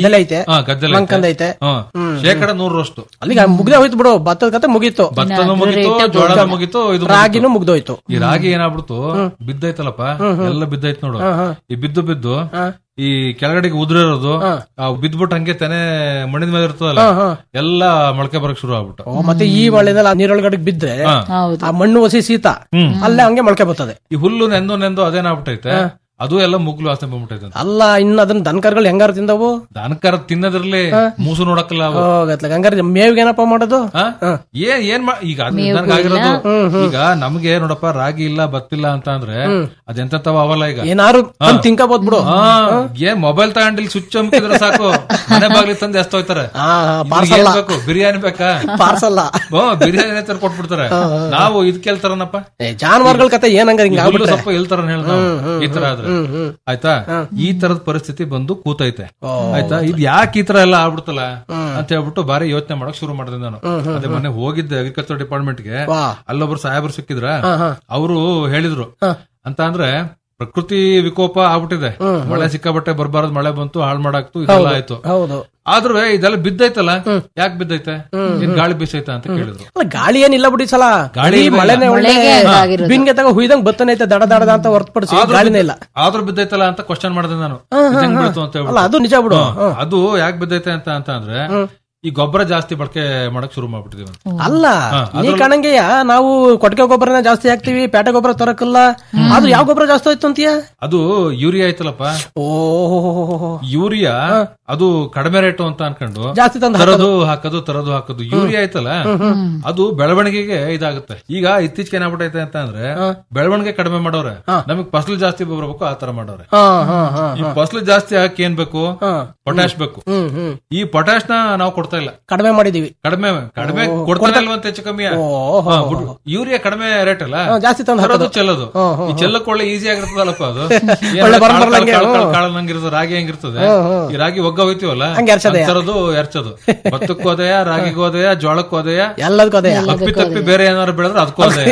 ಗದ್ದೆಲೆ ಐತೆ ಹಾ ಗದ್ದೆಲೆ ಮಂಕಂದ ಐತೆ ಹ್ಮ್ ಶೇಕಡ ನೂರರಷ್ಟು ಅಲ್ಲಿಗೆ ಮುಗ್ದೆ ಹೋಯ್ತು ಬಿಡು ಭತ್ತದ ಕತೆ ಮುಗೀತು ಭತ್ತನೂ ಮುಗಿತು ಜೋಳನೂ ಮುಗಿತು ಇದು ಮುಗೀತು. ರಾಗಿನೂ ಮುಗ್ದೋಯ್ತು ಈ ರಾಗಿ ಏನಾಗ್ಬಿಡ್ತು ಬಿದ್ದೈತಲ್ಲಪ್ಪ ಎಲ್ಲ ಬಿದ್ದೈತ್ ನೋಡು ಈ ಬಿದ್ದು ಬಿದ್ದು ಈ ಕೆಳಗಡೆಗೆ ಉದುರಿರೋದು ಆ ಬಿದ್ಬಿಟ್ಟು ಹಂಗೆ ತೆನೆ ಮಣ್ಣಿನ ಮೇಲೆ ಇರ್ತದಲ್ಲ ಎಲ್ಲ ಮೊಳಕೆ ಬರಕ್ ಶುರು ಆಗ್ಬಿಟ್ಟು ಓ, ಮತ್ತೆ ಈ ಮಳೆನಲ್ಲಿ ಆ ನೀರೊಳಗಡೆ ಬಿದ್ರೆ ಹಾ. ಹೌದು ಆ ಮಣ್ಣು ಹಸಿ ಶೀತ ಅಲ್ಲೇ ಹಂಗೆ ಮೊಳಕೆ ಬರ್ತದೆ ಈ ಹುಲ್ಲು ನೆಂದು ನೆಂದು ಅದೇನಾಗ್ಬಿಟ್ಟೈತೆ ಅದು ಎಲ್ಲ ಮುಗ್ಲು ವಾಸನೆ ಬಂದ್ಬಿಟ್ಟೈತೆ ಅಂತ ಅಲ್ಲ ಇನ್ನು ಅದನ್ನ ದನಕರ್ಗಳು ಹೆಂಗಾರ ತಿಂದವು ದನಕರ ತಿನ್ನೋದ್ರಲ್ಲಿ ಮೂಸು ನೋಡಕ್ಕಲ್ಲ ಅವು ಹೋಗತ್ಲ ಹಂಗಾರೆ ಮೇವಿಗೆ ಏನಪ್ಪ ಮಾಡೋದು ಆ? ಏನ್ ಏನ್ ಮಾ- ಈಗ ಅದು ನನ್ಗ್ ಆಗಿರೋದು ಈಗ ನಮ್ಗೆ ನೋಡಪ್ಪ ರಾಗಿ ಇಲ್ಲ ಭತ್ತಿಲ್ಲ ಅಂತ ಅಂದ್ರೆ ಅದೆಂತವ ಅವಲ್ಲ ಈಗ ಏನಾರು ತಂದ್ ತಿನ್ಕೋಬೋದ್ ಬಿಡು ಹಾ ಏನ್ ಮೊಬೈಲ್ ತಗೊಂಡಿಲ್ಲಿ ಸ್ವಿಚ್ ಚಮಕಿದ್ರೆ ಸಾಕು ಮನೆ ಬಾಗ್ಲಿ ತಂದು ಎಷ್ಟ್ ಹೋಯ್ತಾರೆ ಹಾ ಇವ್ರಿಗೆ ಏನ್ ಬೇಕು ಬಿರಿಯಾನಿ ಬೇಕಾ ಪಾರ್ಸಲ್ಲ ಓ ಬಿರಿಯಾನಿ ತರ ಕೊಟ್ಬಿಡ್ತಾರೆ ನಾವು ಇದ್ ಕೇಳ್ತಾರನಪ್ಪ ಜಾನುವಾರುಗಳ ಕತೆ ಏನಂಗ ಹಿಂಗ ಹುಲ್ಲು ಸೊಪ್ಪು ಎಲ್ತಾರ ಹೇಳ ಈ ತರ ಆದ್ರೆ ಆಯ್ತಾ ಈ ತರದ ಪರಿಸ್ಥಿತಿ ಬಂದು ಕೂತೈತೆ ಆಯ್ತಾ ಇದ್ ಯಾಕೆ ಈ ತರ ಎಲ್ಲ ಆಗ್ಬಿಡ್ತಲ್ಲ ಅಂತ ಹೇಳ್ಬಿಟ್ಟು ಬಾರಿ ಯೋಚನೆ ಮಾಡಕ್ ಶುರು ಮಾಡಿದೆ ನಾನು ಅದೇ ಮೊನ್ನೆ ಹೋಗಿದ್ದೆ ಅಗ್ರಿಕಲ್ಚರ್ ಡಿಪಾರ್ಟ್ಮೆಂಟ್ ಗೆ ವಾ. ಅಲ್ಲೊಬ್ರು ಸಾಹೇಬರು ಸಿಕ್ಕಿದ್ರ ಅವರು ಹೇಳಿದ್ರು ಅಂತ ಅಂದ್ರೆ ಪ್ರಕೃತಿ ವಿಕೋಪ ಆಗ್ಬಿಟ್ಟಿದೆ ಮಳೆ ಸಿಕ್ಕಾಬಟ್ಟೆ ಬರ್ಬಾರದ್ ಮಳೆ ಬಂತು ಹಾಳು ಮಾಡಾಕ್ತು ಇದೆಲ್ಲ ಆಯ್ತು ಹೌದು ಆದ್ರೂ ಇದೆಲ್ಲ ಬಿದ್ದೈತಲ್ಲ ಯಾಕೆ ಬಿದ್ದೈತೆ ಏನ್ ಗಾಳಿ ಬೀಸೈತ ಅಂತ ಕೇಳಿದ್ರು ಅಲ್ಲ ಗಾಳಿ ಏನಿಲ್ಲ ಬಿಡಿ ಸಲ ಗಾಳಿ ಈ ಇಲ್ಲ. ಮಳೆನೆ ಒಳ್ಳೆ ಮಳೆಗೆ ಹಂಗಾಗಿರೋದು. ಬಿಂಗೆ ತಗ ಹುಯ್ದಂಗ್ ಬತ್ತನೆ ಐತೆ ದಡ ದಡದ ಅಂತ ಹೊರತುಪಡಿಸಿ ಗಾಳಿನೇ ಇಲ್ಲ ಆದ್ರೂ ಬಿದ್ದೈತಲ್ಲ ಅಂತ ಕ್ವಶನ್ ಮಾಡಿದೆ ನಾನು ಇದ್ ಹೆಂಗ್ ಬೀಳ್ತು ಅಂತ ಅಲ್ಲ ಹೇಳ್ಬಿಟ್ಟು ಅದು ನಿಜ ಬಿಡು ಹಾ, ಅದು ಯಾಕೆ ಬಿದ್ದೈತೆ ಅಂತ ಅಂತ ಅಂದ್ರೆ ಈ ಗೊಬ್ಬರ ಜಾಸ್ತಿ ಬಳಕೆ ಮಾಡಕ್ ಶುರು ಮಾಡ್ಬಿಟ್ಟಿದೀವಿ ಅಂತ. ಅಲ್ಲ ಹಾ, ನೀ ಕಣಂಗೆಯ ನಾವು ಕೊಟ್ಟಿಗೆ ಗೊಬ್ಬರನ ಜಾಸ್ತಿ ಹಾಕ್ತಿವಿ ಪೇಟೆ ಗೊಬ್ಬರ ತರಕಲ್ಲ ಆದ್ರೂ ಯಾವ ಗೊಬ್ಬರ ಜಾಸ್ತಿ ಆಯ್ತು ಅಂತೀಯ ಅದು ಯೂರಿಯಾ ಐತಲ್ಲಪ್ಪ ಓ ಯೂರಿಯಾ ಅದು ಕಡಿಮೆ ರೇಟು ಅಂತ ಅನ್ಕೊಂಡು ಜಾಸ್ತಿ ತಂದು ತರದು ಹಾಕೋದು ತರದು ಹಾಕೋದು ಯೂರಿಯಾ ಐತಲ್ಲ ಅದು ಬೆಳವಣಿಗೆಗೆ ಇದಾಗುತ್ತೆ ಈಗ ಇತ್ತೀಚೆಗೆ ಏನಾಗ್ಬಿಟ್ಟೈತೆ ಅಂತ ಅಂದ್ರೆ ಬೆಳವಣಿಗೆ ಕಡಿಮೆ ಮಾಡೋರೆ ನಮಗ್ ಫಸಲು ಜಾಸ್ತಿ ಬರ್ಬೇಕು ಆ ತರ ಮಾಡೋರೆ ಹಾ ಹಾ ಹಾ ಈ ಫಸಲು ಜಾಸ್ತಿ ಹಾಕಿ ಏನ್ ಬೇಕು ಪೊಟ್ಯಾಶ್ ಬೇಕು ಹ್ಮ್ ಹ್ಮ್ ಈ ಪೊಟ್ಯಾಶ್ ನ ನಾವು ಕೊಡ್ತಾ ಇಲ್ಲ ಕಡಿಮೆ ಮಾಡಿದೀವಿ ಕಡಿಮೆ ಕಡಿಮೆ ಕೊಡ್ತಾನೆ ಇಲ್ವಂತ ಹೆಚ್ಚು ಕಮ್ಮಿ ಓಹೋ. ಯೂರಿಯಾ ಕಡಿಮೆ ರೇಟ್ ಅಲ್ಲ ಹಾ, ಜಾಸ್ತಿ ತಂದು ತರೋದು ಹಾಕೋದು ಚೆಲ್ಲೋದು ಈ ಚೆಲ್ಲಕ್ ಒಳ್ಳೆ ಈಸಿ ಆಗಿರ್ತದಲ್ಲಪ್ಪ ಅದು ಒಳ್ಳೆ ಬರ ಬರ್ಲಂಗೆ, ಕಾಳು ನಂಗಿರ್ತದೆ ರಾಗಿ ಹೆಂಗಿರ್ತದೆ ಈ ರಾಗಿ ಒಗ್ಗ ಹೋಯ್ತೀವಲ್ಲ ಹಂಗೆ ಎರ್ಚೋದೆಯ? ಅದ್ ತರೋದು ಎರ್ಚೋದು ಭತ್ತಕ್ಕೂ ಹೋದೆಯ ರಾಗಿಗೂ ಹೋದೆಯ ಜೋಳಕ್ಕೂ ಹೋದೆಯ ಎಲ್ಲದಕ್ಕೂ ಅದೇ ಅಪ್ಪಿ ತಪ್ಪಿ ಬೇರೆ ಏನಾದ್ರು ಬೆಳೆದ್ರೆ ಅದಕ್ಕೂ ಹೋದೆಯ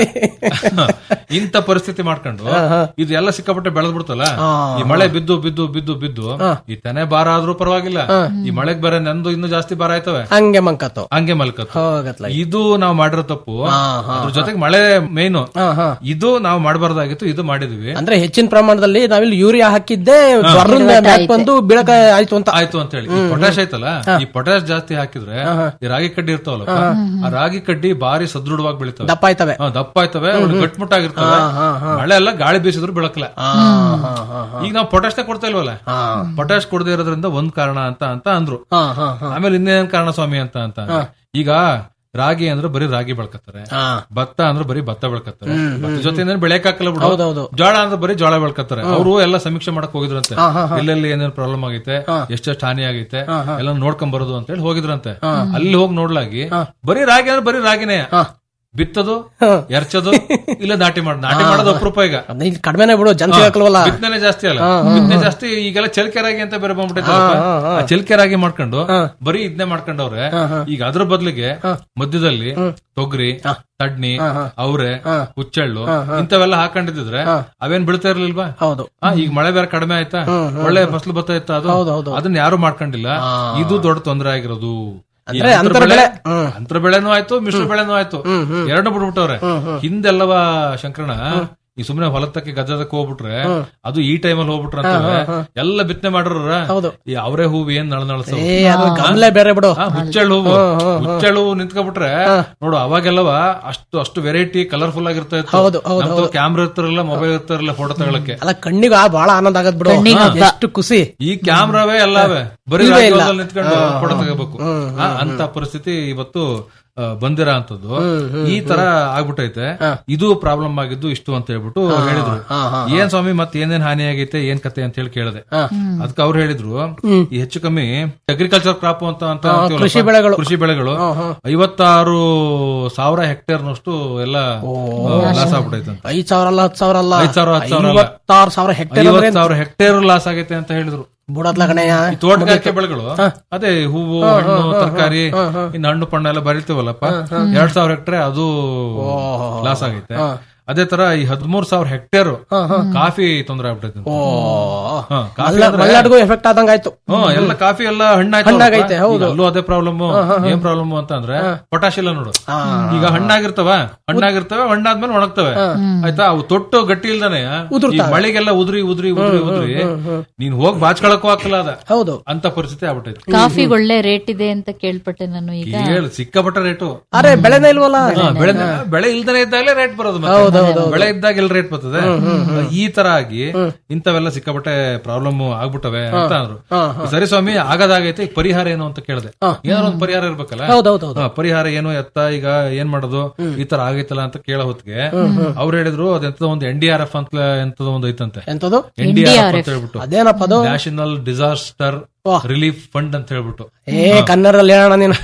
ಇಂಥ ಪರಿಸ್ಥಿತಿ ಮಾಡ್ಕೊಂಡು ಇದು ಎಲ್ಲ ಸಿಕ್ಕಾಪಟ್ಟೆ ಬೆಳೆದ್ಬಿಡ್ತಲ್ಲ ಈ ಮಳೆ ಬಿದ್ದು ಬಿದ್ದು ಬಿದ್ದು ಬಿದ್ದು ಈ ತೆನೆ ಭಾರ ಆದ್ರೂ ಪರವಾಗಿಲ್ಲ ಈ ಮಳೆಗ್ ಬೇರೆ ನೆಂದು ಇನ್ನೂ ಜಾಸ್ತಿ ಭಾರ ಆಯ್ತವೆ ಹಂಗೆ ಮಂಕತ್ತು ಹಂಗೆ ಮಲ್ಕತ್ತು ಹೋಗತ್ಲ ಇದು ನಾವು ಮಾಡಿರೋ ತಪ್ಪು ಅದ್ರ ಜೊತೆಗೆ ಮಳೆ ಮೇನು ಹಾ ಹಾ ಇದು ನಾವು ಮಾಡಬಾರ್ದಾಗಿತ್ತು ಇದು ಮಾಡಿದ್ವಿ ಅಂದ್ರೆ ಹೆಚ್ಚಿನ ಪ್ರಮಾಣದಲ್ಲಿ ನಾವಿಲ್ಲಿ ಯೂರಿಯಾ ಹಾಕಿದ್ದೆ ಜ್ವರದ ಮ್ಯಾಕ್ ಬಂದು ಬೀಳಕ ಆಯ್ತು ಅಂತ ಆಯ್ತು ಅಂತ ಹೇಳಿ ಈ ಪೊಟ್ಯಾಶ್ ಐತಲ್ಲ ಈ ಪೊಟ್ಯಾಶ್ ಜಾಸ್ತಿ ಹಾಕಿದ್ರೆ ಈ ರಾಗಿ ಕಡ್ಡಿ ಇರ್ತಾವಲ್ಲ ಆ ರಾಗಿ ಕಡ್ಡಿ ಬಾರಿ ಸದೃಢವಾಗಿ ಬೆಳಿತವೆ ದಪ್ಪ ಆಯ್ತವೆ ಹಾ, ದಪ್ಪ ಆಯ್ತವೆ ಒಳ್ಳೆ ಗಟ್ಮುಟ್ಟಾಗಿರ್ತವೆ ಮಳೆ ಎಲ್ಲ ಗಾಳಿ ಬೀಸಿದ್ರು ಬೆಳಕಲ್ಲ ಹಾ, ಹಾ, ಹಾ, ಈಗ ನಾವು ಪೊಟ್ಯಾಶ್ನ ಕೊಡ್ತಾ ಇಲ್ವಲ್ಲ ಪೊಟ್ಯಾಶ್ ಕೊಡದೇ ಇರೋದ್ರಿಂದ ಒಂದ್ ಕಾರಣ ಅಂತ ಅಂತ ಅಂದ್ರು ಹಾ, ಹಾ, ಹಾ. ಆಮೇಲೆ ಇನ್ನೇನ್ ಕಾರಣ ಸ್ವಾಮಿ ಅಂತ ಅಂತ ಅಂದ್ರೆ. ಈಗ ರಾಗಿ ಅಂದ್ರೆ ಬರೀ ರಾಗಿ ಬೆಳ್ಕತ್ತಾರೆ ಹಾ. ಭತ್ತ ಅಂದ್ರೆ ಬರೀ ಭತ್ತ ಬೆಳ್ಕತ್ತಾರೆ ಭತ್ತ ಜೊತೆ ಏನೇನು ಬೆಳೆಯಕ್ ಹಾಕಲ್ಲ ಬಿಡು ಹೌದೌದು. ಜೋಳ ಅಂದ್ರೆ ಬರೀ ಜೋಳ ಬೆಳ್ಕತ್ತಾರೆ ಅವರು ಎಲ್ಲ ಸಮೀಕ್ಷೆ ಮಾಡಕ್ ಹೋಗಿದ್ರಂತೆ ಎಲ್ಲೆಲ್ಲಿ ಏನೇನ್ ಪ್ರಾಬ್ಲಮ್ ಆಗೈತೆ ಎಷ್ಟೆಷ್ಟು ಹಾನಿ ಆಗೈತೆ ಎಲ್ಲ ನೋಡ್ಕೊಂಡ್ ಬರೋದು ಅಂತ ಹೇಳಿ ಹೋಗಿದ್ರಂತೆ ಅಲ್ಲಿ ಹೋಗಿ ನೋಡ್ಲಾಗಿ ಬರೀ ರಾಗಿ ಅಂದ್ರೆ ಬರೀ ರಾಗಿನೇ ಬಿತ್ತದು ಎರ್ಚೋದು ಇಲ್ಲ ನಾಟಿ ಮಾಡೋದು ನಾಟಿ ಮಾಡೋದು ಅಪರೂಪ ಈಗ ಅದ್ನ ಇಲ್ಲಿ ಕಡಿಮೆನೆ ಬಿಡು ಜನ ಸಿಗಕ್ಲವಲ್ಲ ಬಿತ್ತನೆ ಜಾಸ್ತಿ ಅಲ್ಲ ಬಿತ್ತನೆ ಜಾಸ್ತಿ ಈಗೆಲ್ಲ ಚಲಿಕೆ ರಾಗಿ ಅಂತ ಬೇರೆ ಬಂದ್ಬಿಟ್ಟೈತೆ ಆ ಚಲಿಕೆ ರಾಗಿ ಮಾಡ್ಕೊಂಡು ಬರೀ ಇದನ್ನೇ ಮಾಡ್ಕೊಂಡವ್ರೆ ಈಗ ಅದ್ರ ಬದ್ಲಿಗೆ ಮಧ್ಯದಲ್ಲಿ ತೊಗರಿ ತಡ್ನಿ ಅವ್ರೆ ಹುಚ್ಚೆಳ್ಳು ಇಂಥವೆಲ್ಲ ಹಾಕೊಂಡಿದ್ರೆ ಅವೇನ್ ಬಿಡ್ತಾ ಇರ್ಲಿಲ್ವಾ ಹೌದು ಆ, ಈಗ ಮಳೆ ಬೇರೆ ಕಡಿಮೆ ಆಯ್ತಾ ಒಳ್ಳೆ ಫಸಲು ಬರ್ತಾ ಇತ್ತ ಅದು ಅದನ್ನ ಯಾರು ಮಾಡ್ಕೊಂಡಿಲ್ಲ ಇದು ದೊಡ್ಡ ತೊಂದರೆ ಆಗಿರೋದು ಈ ಅಂದ್ರೆ ಅಂತರ ಅಂತರ ಬೆಳೆ ಬೆಳೆ. ಹ್ಮ್. ಅಂತರ ಬೆಳೆನೂ ಆಯ್ತು ಮಿಶ್ರ ಬೆಳೆನೂ ಆಯ್ತು ಎರಡು ಬಿಟ್ಬಿಟ್ಟವ್ರೆ ಹಿಂದೆಲ್ಲವ ಶಂಕರಣ ಈ ಸುಮ್ನೆ ಹೊಲತ್ತಕ್ಕೆ ಗದ್ದದಕ್ಕೆ ಹೋಗ್ಬಿಟ್ರೆ ಅದು ಈ ಟೈಮಲ್ಲಿ ಹೋಗ್ಬಿಟ್ರೆ ಅಂತಂದ್ರೆ ಎಲ್ಲ ಬಿತ್ತನೆ ಮಾಡ್ರ ಹೌದು. ಈ ಅವರೇ ಹೂವು ಏನ್ ನಳ ನಳಸವು ಏ ಅದು ಗಮಲೆ ಬೇರೆ ಬಿಡು ಹುಚ್ಚೆಳ್ಳು ಹೂವು ಹುಚ್ಚೆಳ್ಳು ಹೂವು ನಿಂತ್ಕೊಬಿಟ್ರೆ ನೋಡು ಅವಾಗೆಲ್ಲವ ಅಷ್ಟು ಅಷ್ಟು ವೆರೈಟಿ ಕಲರ್ಫುಲ್ ಆಗಿರ್ತಾ ಹೌದು, ಹೌದು, ಇತ್ತು ಕ್ಯಾಮ್ರಾ ಇರ್ತಾರಲ್ಲ ಮೊಬೈಲ್ ಇರ್ತಾರಲ್ಲ ಫೋಟೋ ತಗೊಳಕ್ಕೆ ಅಲ್ಲ ಕಣ್ಣಿಗೆ ಆ ಬಹಳ ಆನಂದ ಆಗದ್ ಬಿಡು ಎಷ್ಟು ಖುಷಿ ಈ ಕ್ಯಾಮ್ರಾವೇ ಎಲ್ಲವೇ ಬರೀ ಇಲ್ವೇ ಇಲ್ಲ. ರಾಜ್ಯದಲ್ಲಿ ನಿಂತ್ಕೊಂಡು ಫೋಟೋ ತೆಗೋಬೇಕು ಆ, ಅಂತ ಪರಿಸ್ಥಿತಿ ಇವತ್ತು ಆ, ಬಂದಿರ ಅಂತದ್ದು ಈ ತರ ಆಗ್ಬಿಟ್ಟೈತೆ ಇದು ಪ್ರಾಬ್ಲಮ್ ಆಗಿದ್ದು ಇಷ್ಟು ಅಂತ ಹೇಳ್ಬಿಟ್ಟು ಹೇಳಿದ್ರು ಏನ್ ಸ್ವಾಮಿ ಮತ್ತೆ ಏನೇನ್ ಹಾನಿ ಆಗೈತೆ ಏನ್ ಕತೆ ಅಂತ ಹೇಳಿ ಕೇಳಿದೆ ಅದಕ್ಕೆ ಅವ್ರು ಹೇಳಿದ್ರು ಈ ಹೆಚ್ಚು ಕಮ್ಮಿ ಅಗ್ರಿಕಲ್ಚರ್ ಕ್ರಾಪ್ ಅಂತ ಅಂತ ಅಂತೀವಲ್ಲಪ್ಪ, ಕೃಷಿ ಬೆಳೆಗಳು. ಕೃಷಿ ಬೆಳೆಗಳು ಐವತ್ತಾರು ಸಾವಿರ ಹೆಕ್ಟೇರ್ನಷ್ಟು ಎಲ್ಲ ಲಾಸ್ ಆಗ್ಬಿಟ್ಟೈತೆ ಅಂತ ಐದ್ ಸಾವಿರ ಅಲ್ಲ ಹತ್ತು ಸಾವಿರ ಅಲ್ಲ ಐದ್ ಸಾವಿರ, ಹತ್ತು ಸಾವಿರ ಅಲ್ಲ. ಐವತ್ತಾರು ಸಾವಿರ ಹೆಕ್ಟೇರ್ ಅಂದ್ರೆ ಐವತ್ ಸಾವಿರ ಹೆಕ್ಟೇರ್ ಲಾಸ್ ಆಗೈತೆ ಅಂತ ಹೇಳಿದ್ರು ಬುಡತ್ಲ ಕಣಯ್ಯ ಈ ತೋಟಗಾರಿಕೆ ಬೆಳೆಗಳು ಅದೇ ಹೂವು ಹಣ್ಣು ತರಕಾರಿ ಇನ್ನು ಹಣ್ಣು ಪಣ್ಣು ಎಲ್ಲ ಬರಿತೀವಲ್ಲಪ್ಪ ಎರಡ್ ಸಾವಿರ ಹೆಕ್ಟರ್ ಅದು ಲಾಸ್ ಆಗೈತೆ ಅದೇ ತರ ಈ ಹದಿಮೂರ್ ಸಾವಿರ ಹೆಕ್ಟೇರ್ ಕಾಫಿ ತೊಂದರೆ ಆಗ್ಬಿಟ್ಟೈತೆ ಓ ಹಾ, ಕಾಫಿ ಮಲ್ಲ- ಅಂದ್ರೆ- ಮಲೆನಾಡಿಗೂ ಎಫೆಕ್ಟ್ ಆದಂಗ ಆಯ್ತು ಹ್ಮ್ ಎಲ್ಲ ಕಾಫಿ ಎಲ್ಲ ಹಣ್ಣಾಯ್ತು ಹಣ್ಣಾಗೈತೆ, ಹೌದು. ಈಗ ಅಲ್ಲೂ ಅದೇ ಪ್ರಾಬ್ಲಮ್ ಏನ್ ಪ್ರಾಬ್ಲಮ್ ಅಂತ ಅಂದ್ರೆ ಪೊಟ್ಯಾಶ್ ಇಲ್ಲ ನೋಡು ಈಗ ಹಣ್ಣಾಗಿರ್ತವ ಹಣ್ಣಾಗಿರ್ತವೆ ಹಣ್ಣಾದ್ಮೇಲೆ ಒಣಗ್ತವೆ ಆಯ್ತಾ ಅವು ತೊಟ್ಟು ಗಟ್ಟಿ ಇಲ್ದಾನೆ ಈ ಮಳೆಗೆಲ್ಲ ಉದ್ರಿ ಉದ್ರಿ ಉದ್ರಿ ಉದ್ರಿ ನೀನ್ ಹೋಗಿ ಬಾಚ್ಕೊಳಕ್ಕೂ ಹಾಕಲ್ಲ ಅದ ಹೌದು ಅಂತ ಪರಿಸ್ಥಿತಿ ಆಗ್ಬಿಟ್ಟೈತಿ ಕಾಫಿಗೆ ಒಳ್ಳೆ ರೇಟ್ ಇದೆ ಅಂತ ಕೇಳ್ಪಟ್ಟೆ ನಾನು ಈಗ ಹೇಳು ಸಿಕ್ಕಾಪಟ್ಟ ರೇಟು ಅರೆ ಬೆಳೆನೇ ಇಲ್ವಲ್ಲ ಬೆಳೆ ಬೆಳೆ ಇಲ್ದನೆ ಇದ್ದಾಗಲೇ ರೇಟ್ ಬರೋದು ಮತ್ತೆ. ಬೆಳೆ ಇದ್ದಾಗ ಎಲ್ಲ ರೇಟ್ ಬರ್ತದೆ ಈ ತರ ಆಗಿ ಇಂಥವೆಲ್ಲ ಸಿಕ್ಕಾಪಟ್ಟೆ ಪ್ರಾಬ್ಲಮ್ ಆಗ್ಬಿಟ್ಟವೆ ಅಂತ ಅಂದ್ರು ಈ ಸರಿ ಸ್ವಾಮಿ ಆಗದಾಗೈತೆ ಈಗ ಪರಿಹಾರ ಏನು ಅಂತ ಕೇಳಿದೆ ಏನಾದ್ರು ಒಂದು ಪರಿಹಾರ ಇರ್ಬೇಕಲ್ಲ ಹೌದೌದು ಹಾ, ಪರಿಹಾರ ಏನು ಎತ್ತ ಈಗ ಏನ್ ಮಾಡೋದು ಈ ತರ ಆಗೈತಲ್ಲ ಅಂತ ಕೇಳೋ ಹೊತ್ತಿಗೆ ಅವ್ರು ಹೇಳಿದ್ರು ಅದೆಂತದ ಒಂದು ಎನ್ ಡಿ ಆರ್ ಎಫ್ ಅಂತ ಎಂತದ ಒಂದು ಐತಂತೆ ಎಂತದು ಎನ್ ಡಿ ಆರ್ ಎಫ್ ಅಂತ ಹೇಳ್ಬಿಟ್ಟು ಅದೇನಪ್ಪ ಅದು ನ್ಯಾಷನಲ್ ಡಿಸಾಸ್ಟರ್ ರಿಲೀಫ್ ಫಂಡ್ ಅಂತ ಹೇಳ್ಬಿಟ್ಟು ಏ ಕನ್ನಡದಲ್ಲಿ ಹೇಳೋಣ ನೀನು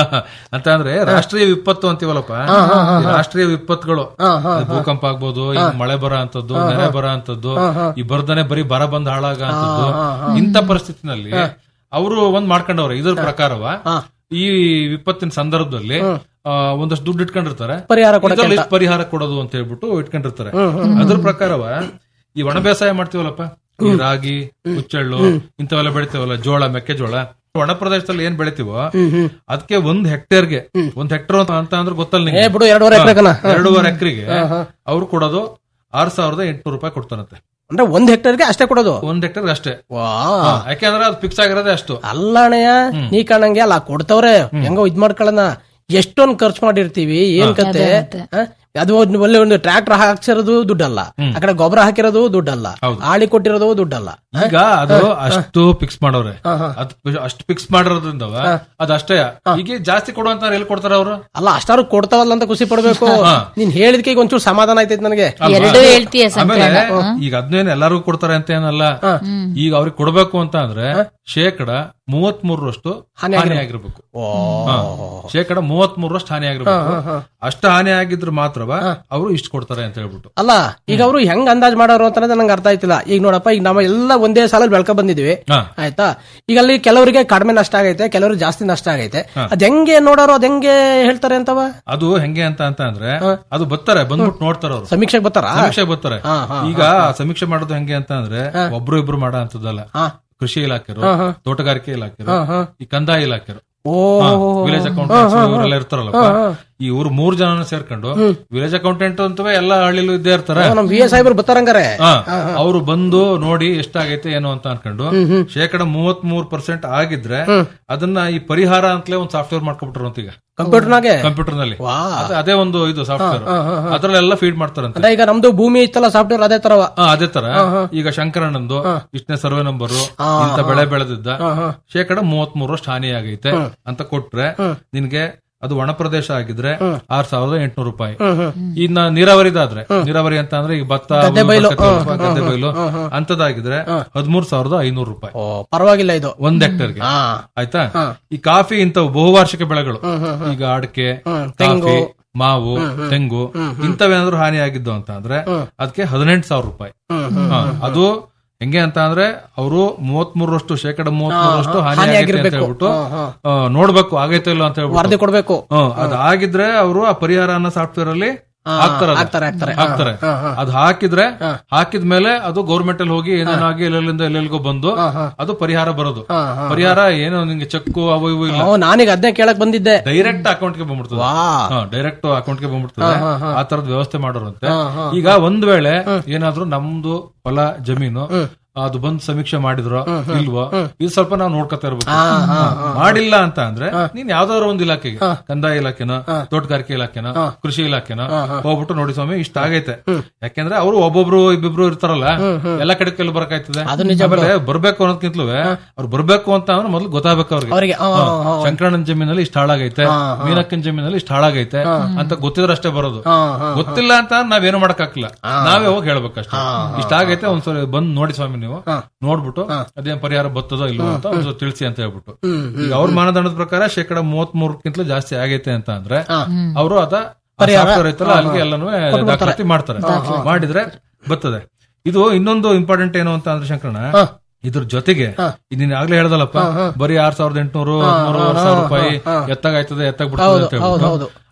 ಅಂತ ಅಂದ್ರೆ ರಾಷ್ಟ್ರೀಯ ವಿಪತ್ತು ಅಂತೀವಲ್ಲಪ್ಪ ಈ ರಾಷ್ಟ್ರೀಯ ವಿಪತ್ತುಗಳು ಅದು ಭೂಕಂಪ ಆಗ್ಬೋದು ಈ ಮಳೆ ಬರ ಅಂತದ್ದು ನೆರೆ ಬರ ಅಂತದ್ದು ಈ ಬರ್ದನೆ ಬರೀ ಬರ ಬಂದ್ ಹಾಳಾಗ ಅಂತದ್ದು ಇಂಥ ಪರಿಸ್ಥಿತಿನಲ್ಲಿ ಅವರು ಒಂದ್ ಮಾಡ್ಕೊಂಡವ್ರೆ ಇದ್ರ ಪ್ರಕಾರವ ಈ ವಿಪತ್ತಿನ ಸಂದರ್ಭದಲ್ಲಿ ಆ, ಒಂದಷ್ಟು ದುಡ್ಡು ಇಟ್ಕೊಂಡಿರ್ತಾರೆ ಪರಿಹಾರ ಕೊಡಕ್ಕೆ ಇದ್ರಲ್ಲಿ ಇಷ್ಟ್ ಪರಿಹಾರ ಕೊಡೋದು ಅಂತ ಹೇಳ್ಬಿಟ್ಟು ಇಟ್ಕೊಂಡಿರ್ತಾರೆ ಅದ್ರ ಪ್ರಕಾರವ ಈ ಒಣ ಬೇಸಾಯ ಮಾಡ್ತೀವಲ್ಲಪ್ಪ ಈ ರಾಗಿ ಹುಚ್ಚೆಳ್ಳು ಇಂಥವೆಲ್ಲ ಬೆಳಿತೀವಲ್ಲ ಜೋಳ ಮೆಕ್ಕೆಜೋಳ ಒಣ ಪ್ರದೇಶದಲ್ಲಿ ಏನ್ ಬೆಳಿತೀವೋ ಅದಕ್ಕೆ ಒಂದ್ ಹೆಕ್ಟೇರ್ಗೆ ಒಂದ್ ಹೆಕ್ಟೇರ್ ಅಂತ ಅಂದ್ರೆ ಗೊತ್ತಲ್ಲ ಏ ನಿಂಗೆ ಬಿಡು ಎರಡೂವರೆ ಎಕರೆಕನ ಎರಡೂವರೆ ಎಕರೆಗೆ ಅವ್ರು ಕೊಡೋದು ಆರ್ ಸಾವಿರದ ಎಂಟ್ನೂರು ರೂಪಾಯಿ ಕೊಡ್ತಾರಂತೆ ಅಂದ್ರೆ ಒಂದ್ ಹೆಕ್ಟೇರ್ಗೆ ಅಷ್ಟೇ ಕೊಡೋದು ಒಂದ್ ಹೆಕ್ಟೇರ್ ಅಷ್ಟೇ ವಾ ಹಾ, ಯಾಕೆಂದ್ರೆ ಅದು ಫಿಕ್ಸ್ ಆಗಿರೋದೇ ಅಷ್ಟು ಅಲ್ಲ ಅಣ್ಣಯ್ಯ ನೀ ಕಾಣಂಗೆ ಅಲ್ಲ ಕೊಡ್ತವ್ರೆ ಹೆಂಗೋ ಇದ್ ಮಾಡ್ಕೊಳ್ಳೋಣ ಎಷ್ಟೊಂದ್ ಖರ್ಚು ಮಾಡಿರ್ತೀವಿ ಏನ್ ಕತೆ ಆ? ಅದು ಒಂದ್ ಒಳ್ಳೆ ಒಂದು ಟ್ರ್ಯಾಕ್ಟರ್ ಹಾಕ್ಸಿರೋದು ದುಡ್ಡಲ್ಲ ಆ ಕಡೆ ಗೊಬ್ಬರ ಹಾಕಿರೋದು ದುಡ್ಡಲ್ಲ ಆಳಿ ಕೊಟ್ಟಿರೋದು ದುಡ್ಡಲ್ಲ ಈಗ ಅದು ಅಷ್ಟು ಫಿಕ್ಸ್ ಮಾಡೋರೆ ಅದ್ ಅಷ್ಟು ಫಿಕ್ಸ್ ಮಾಡಿರೋದ್ರಿಂದ ಅದು ಅಷ್ಟೇ ಈಗ ಜಾಸ್ತಿ ಕೊಡುವಂತ ಎಲ್ಲಿ ಕೊಡ್ತಾರ ಅವರು ಅಲ್ಲ ಅಷ್ಟಾರು ಕೊಡ್ತಾವಲ್ಲ ಅಂತ ಖುಷಿ ಪಡ್ಬೇಕು ನೀನ್ ಹೇಳಿದ್ಕೆ ಈಗ ಒಂಚೂರು ಸಮಾಧಾನ ಆಯ್ತೈತಿ ನನಗೆ ಎರಡು ಹೇಳ್ತೀಯ ಆಮೇಲೆ ಸಂಕಲನ ಈಗ ಅದನ್ನೇನು ಎಲ್ಲರಿಗೂ ಕೊಡ್ತಾರೆ ಅಂತ ಏನಲ್ಲ ಈಗ ಅವ್ರಿಗೆ ಕೊಡ್ಬೇಕು ಅಂತ ಅಂದ್ರೆ ಶೇಕಡ ಮೂವತ್ ಮೂರರಷ್ಟು ಹಾನಿ ಆಗಿರ್ಬೇಕು ಹಾ. ಶೇಕಡ ಮೂವತ್ ಮೂರರಷ್ಟು ಹಾನಿ ಆಗಿರ್ಬೇಕು ಅಷ್ಟು ಹಾನಿ ಆಗಿದ್ರೆ ಮಾತ್ರವ ಅವರು ಇಷ್ಟು ಕೊಡ್ತಾರೆ ಅಂತ ಹೇಳ್ಬಿಟ್ಟು ಅಲ್ಲ ಈಗ ಅವರು ಹೆಂಗ್ ಅಂದಾಜ್ ಮಾಡೋರು ಅಂತ ನಂಗೆ ಅರ್ಥ ಆಯ್ತಿಲ್ಲ ಈಗ ನೋಡಪ್ಪ ಈಗ ನಮ್ಮ ಎಲ್ಲ ಒಂದೇ ಸಾಲಲ್ಲಿ ಬೆಳ್ಕೊ ಬಂದಿದ್ವಿ ಹಾ. ಆಯ್ತಾ ಈಗ ಅಲ್ಲಿ ಕೆಲವರಿಗೆ ಕಡಿಮೆ ನಷ್ಟ ಆಗೈತೆ ಕೆಲವರಿಗೆ ಜಾಸ್ತಿ ನಷ್ಟ ಆಗೈತೆ ಅದ್ ಹೆಂಗೆ ನೋಡೋರು ಅದ್ ಹೆಂಗೆ ಹೇಳ್ತಾರೆ ಅಂತವ ಅದು ಹೆಂಗೆ ಅಂತ ಅಂತ ಅಂದ್ರೆ ಅದು ಬರ್ತಾರೆ ಬಂದ್ಬಿಟ್ಟು ನೋಡ್ತಾರ ಅವ್ರು ಸಮೀಕ್ಷೆಗೆ ಬರ್ತಾರ ಸಮೀಕ್ಷೆ ಬರ್ತಾರೆ ಈಗ ಸಮೀಕ್ಷೆ ಮಾಡೋದು ಹೆಂಗೆ ಅಂತ ಅಂದ್ರೆ ಒಬ್ರು ಇಬ್ರು ಮಾಡೋ ಅಂತದಲ್ಲ ಕೃಷಿ ಇಲಾಖೆರು ತೋಟಗಾರಿಕೆ ಇಲಾಖೆರು ಈ ಕಂದಾಯ ಇಲಾಖೆರು ಓ ವಿಲೇಜ್ ಅಕೌಂಟೆಂಟ್ಸ್ ಇವರೆಲ್ಲ ಇರ್ತಾರಲ್ಲಪ್ಪ ಈ ಊರು ಮೂರ್ ಜನ ಸೇರ್ಕೊಂಡು ವಿಲೇಜ್ ಅಕೌಂಟೆಂಟ್ ಅಂತವೇ ಎಲ್ಲಾ ಹಳ್ಳಿಲೂ ಇದ್ದೇ ಇರ್ತಾರೆ ನಮ್ ವಿ ಎಸ್ ಸಾಹೇಬ್ರು ಬರ್ತಾರಂಗಾರೆ ಅವರು ಬಂದು ನೋಡಿ ಎಷ್ಟಾಗೈತೆ ಏನು ಅಂತ ಅನ್ಕೊಂಡು ಶೇಕಡ ಮೂವತ್ ಮೂರ್ ಪರ್ಸೆಂಟ್ ಆಗಿದ್ರೆ ಅದನ್ನ ಈ ಪರಿಹಾರ ಅಂತಲೇ ಒಂದು ಸಾಫ್ಟ್ವೇರ್ ಮಾಡ್ಕೊಬಿಟ್ರು ಅಂತ ಈಗ ಕಂಪ್ಯೂಟರ್ನಾಗೆ ಕಂಪ್ಯೂಟರ್ ನಲ್ಲಿ ಅದೇ- ಅದೇ ಒಂದು ಇದು ಸಾಫ್ಟ್ವೇರ್ ಅದ್ರಲ್ಲೆಲ್ಲ ಫೀಡ್ ಮಾಡ್ತಾರಂತೆ ಅಂದ್ರೆ ಈಗ ನಮ್ದು ಭೂಮಿ ಇತ್ತಲ್ಲ ಸಾಫ್ಟ್ವೇರ್ ಅದೇ ತರವ ಹಾ, ಅದೇ ತರ ಈಗ ಶಂಕರಣ್ಣಂದು ಇಷ್ಟನೇ ಸರ್ವೆ ನಂಬರ್ ಇಂತ ಬೆಳೆ ಬೆಳೆದಿದ್ದ ಶೇಕಡ ಮೂವತ್ ಮೂರಷ್ಟು ಹಾನಿ ಆಗೈತೆ ಅಂತ ಕೊಟ್ರೆ ನಿನ್ಗೆ ಅದು ಒಣ ಪ್ರದೇಶ ಆಗಿದ್ರೆ ಆರ್ ಸಾವಿರದ ಎಂಟ್ನೂರು ರೂಪಾಯಿ ಇನ್ನ ನೀರಾವರಿದಾದ್ರೆ ನೀರಾವರಿ ಅಂತ ಅಂದ್ರೆ ಈಗ ಭತ್ತ ಬರ್ಕತ್ತಲ್ವಾ, ಗದ್ದೆ ಬೈಲು ಅಂತದಾಗಿದ್ರೆ ಹದಿಮೂರ್ ಸಾವಿರದ ಐನೂರು ರೂಪಾಯಿ ಓ ಪರವಾಗಿಲ್ಲ ಇದು ಒಂದ್ ಹೆಕ್ಟರ್ಗೆ ಹಾ ಆಯ್ತಾ ಈ ಕಾಫಿ ಇಂಥವು ಬಹುವಾರ್ಷಿಕ ಬೆಳೆಗಳು ಈಗ ಅಡಕೆ ಕಾಫಿ ಮಾವು ತೆಂಗು ಇಂಥವೇನಾದ್ರೂ ಹಾನಿ ಆಗಿದ್ದು ಅಂತ ಅಂದ್ರೆ ಅದಕ್ಕೆ ಹದಿನೆಂಟು ಸಾವಿರ ರೂಪಾಯಿ ಹಾ, ಅದು ಹೆಂಗೆ ಅಂತ ಅಂದ್ರೆ ಅವರು ಮೂವತ್ ಮೂರರಷ್ಟು ಶೇಕಡ ಮೂವತ್ ಮೂರರಷ್ಟು ಹಾನಿ ಆಗೈತೆ ಅಂತ ಹೇಳ್ಬಿಟ್ಟು ಆ, ನೋಡ್ಬೇಕು ಆಗೈತೆ ಇಲ್ಲ ಅಂತ ಹೇಳ್ಬಿಟ್ಟು ವರದಿ ಕೊಡ್ಬೇಕು ಹ್ಮ್, ಅದು ಆಗಿದ್ರೆ ಅವರು ಆ ಪರಿಹಾರ ಅನ್ನೋ ಸಾಫ್ಟ್ವೇರ್ ಅಲ್ಲಿ ಹಾಕ್ತಾರೆ ಅದು. ಹಾಕ್ತಾರೆ, ಹಾಕ್ತಾರೆ. ಹಾಕ್ತಾರೆ ಅದು ಹಾಕಿದ್ರೆ ಹಾಕಿದ್ಮೇಲೆ ಅದು ಗೌರ್ಮೆಂಟ್ ಅಲ್ಲಿ ಹೋಗಿ ಏನೇನಾಗಿ ಎಲ್ಲೆಲ್ಲಿಂದ ಎಲ್ಲೆಲ್ಲಿಗೋ ಬಂದು ಅದು ಪರಿಹಾರ ಬರೋದು ಪರಿಹಾರ ಏನು ನಿಂಗೆ ಚೆಕ್ಕು ಅವು ಇವು ಇಲ್ಲ ಓ ನಾನೀಗ ಅದನ್ನೇ ಕೇಳಕ್ ಬಂದಿದ್ದೆ ಡೈರೆಕ್ಟ್ ಅಕೌಂಟ್ ಗೆ ಬಂದ್ಬಿಡ್ತದೆ ವಾ ಡೈರೆಕ್ಟ್ ಅಕೌಂಟ್ ಗೆ ಬಂದ್ಬಿಡ್ತದೆ ಆ ತರದ ವ್ಯವಸ್ಥೆ ಮಾಡೋರಂತೆ ಈಗ ಒಂದ್ ವೇಳೆ ಏನಾದ್ರೂ ನಮ್ದು ಹೊಲ ಜಮೀನು ಅದು ಬಂದ್ ಸಮೀಕ್ಷೆ ಮಾಡಿದ್ರು ಇಲ್ವೋ ಇದು ಸ್ವಲ್ಪ ನಾವು ನೋಡ್ಕೊತಾ ಇರ್ಬೇಕು ಮಾಡಿಲ್ಲ ಅಂತ ಅಂದ್ರೆ ನೀನ್ ಯಾವ್ದಾದ್ರು ಒಂದ್ ಇಲಾಖೆಗೆ ಕಂದಾಯ ಇಲಾಖೆನ ತೋಟಗಾರಿಕೆ ಇಲಾಖೆನ ಕೃಷಿ ಇಲಾಖೆನ ಹೋಗ್ಬಿಟ್ಟು ನೋಡಿ ಸ್ವಾಮಿ ಇಷ್ಟ ಆಗೈತೆ ಯಾಕೆಂದ್ರೆ ಅವರು ಒಬ್ಬೊಬ್ರು ಇಬ್ಬಿಬ್ರು ಇರ್ತಾರಲ್ಲ ಎಲ್ಲ ಕಡೆ ಕೆಲ ಬರಕಾಯ್ತದೆ ಆಮೇಲೆ ಬರ್ಬೇಕು ಅನ್ನೋದಕ್ಕಿಂತಲೂ ಅವ್ರು ಬರ್ಬೇಕು ಅಂತ ಅಂದ್ರೆ ಮೊದ್ಲು ಗೊತ್ತಾಗ್ಬೇಕು ಅವ್ರಿಗೆ ಅವ್ರಿಗೆ ಆ, ಹಾ, ಶಂಕರಣ್ಣನ ಜಮೀನಲ್ಲಿ ಇಷ್ಟ ಹಾಳಾಗೈತೆ ಮೀನಕ್ಕನ ಜಮೀನಲ್ಲಿ ಇಷ್ಟ ಹಾಳಾಗೈತೆ ಅಂತ ಗೊತ್ತಿದ್ರೆ ಅಷ್ಟೇ ಬರೋದು ಗೊತ್ತಿಲ್ಲ ಅಂತ ನಾವೇನು ಮಾಡಕ್ಕಾಗಲ್ಲ ನಾವೇ ಹೋಗಿ ಹೇಳ್ಬೇಕಷ್ಟೇ ಇಷ್ಟ ಆಗೈತೆ ಒಂದ್ಸಲ ಬಂದ್ ನೋಡಿ ಸ್ವಾಮಿ ನೀವು ನೋಡ್ಬಿಟ್ಟು ಅದೇನ್ ಪರಿಹಾರ ಬರ್ತದೋ ಇಲ್ವೋ ಅಂತ ಒಂದ್ಸಲ ತಿಳಿಸಿ ಅಂತ ಹೇಳ್ಬಿಟ್ಟು ಈಗ ಅವ್ರ ಮಾನದಂಡದ ಪ್ರಕಾರ ಶೇಕಡ ಮೂವತ್ ಮೂರಕ್ಕಿಂತಲೂ ಜಾಸ್ತಿ ಆಗೈತೆ ಅಂತ ಅಂದ್ರೆ ಅವರು ಅದ ಸಾಫ್ಟ್ವೇರ್ ಐತಲ್ಲ ಅಲ್ಲಿಗೆ ಎಲ್ಲಾನು ದಾಖಲಾತಿ ಮಾಡ್ತಾರೆ ಮಾಡಿದ್ರೆ ಬರ್ತದೆ ಇದು ಇನ್ನೊಂದು ಇಂಪಾರ್ಟೆಂಟ್ ಏನು ಅಂತ ಅಂದ್ರೆ ಶಂಕರಣ್ಣ ಇದ್ರ ಜೊತೆಗೆ ನೀನ್ ಆಗ್ಲೇ ಹೇಳ್ದಲ್ಲಪ್ಪ ಬರೀ ಆರ್ ಸಾವಿರದ ಎಂಟುನೂರು ಹದಿಮೂರು ಸಾವಿರ ರೂಪಾಯಿ ಎತ್ತಾಗಾಯ್ತದೆ ಎತ್ತಾಗ್ ಬಿಡ್ತದೆ ಅಂತ ಹೇಳ್ಬಿಟ್ಟು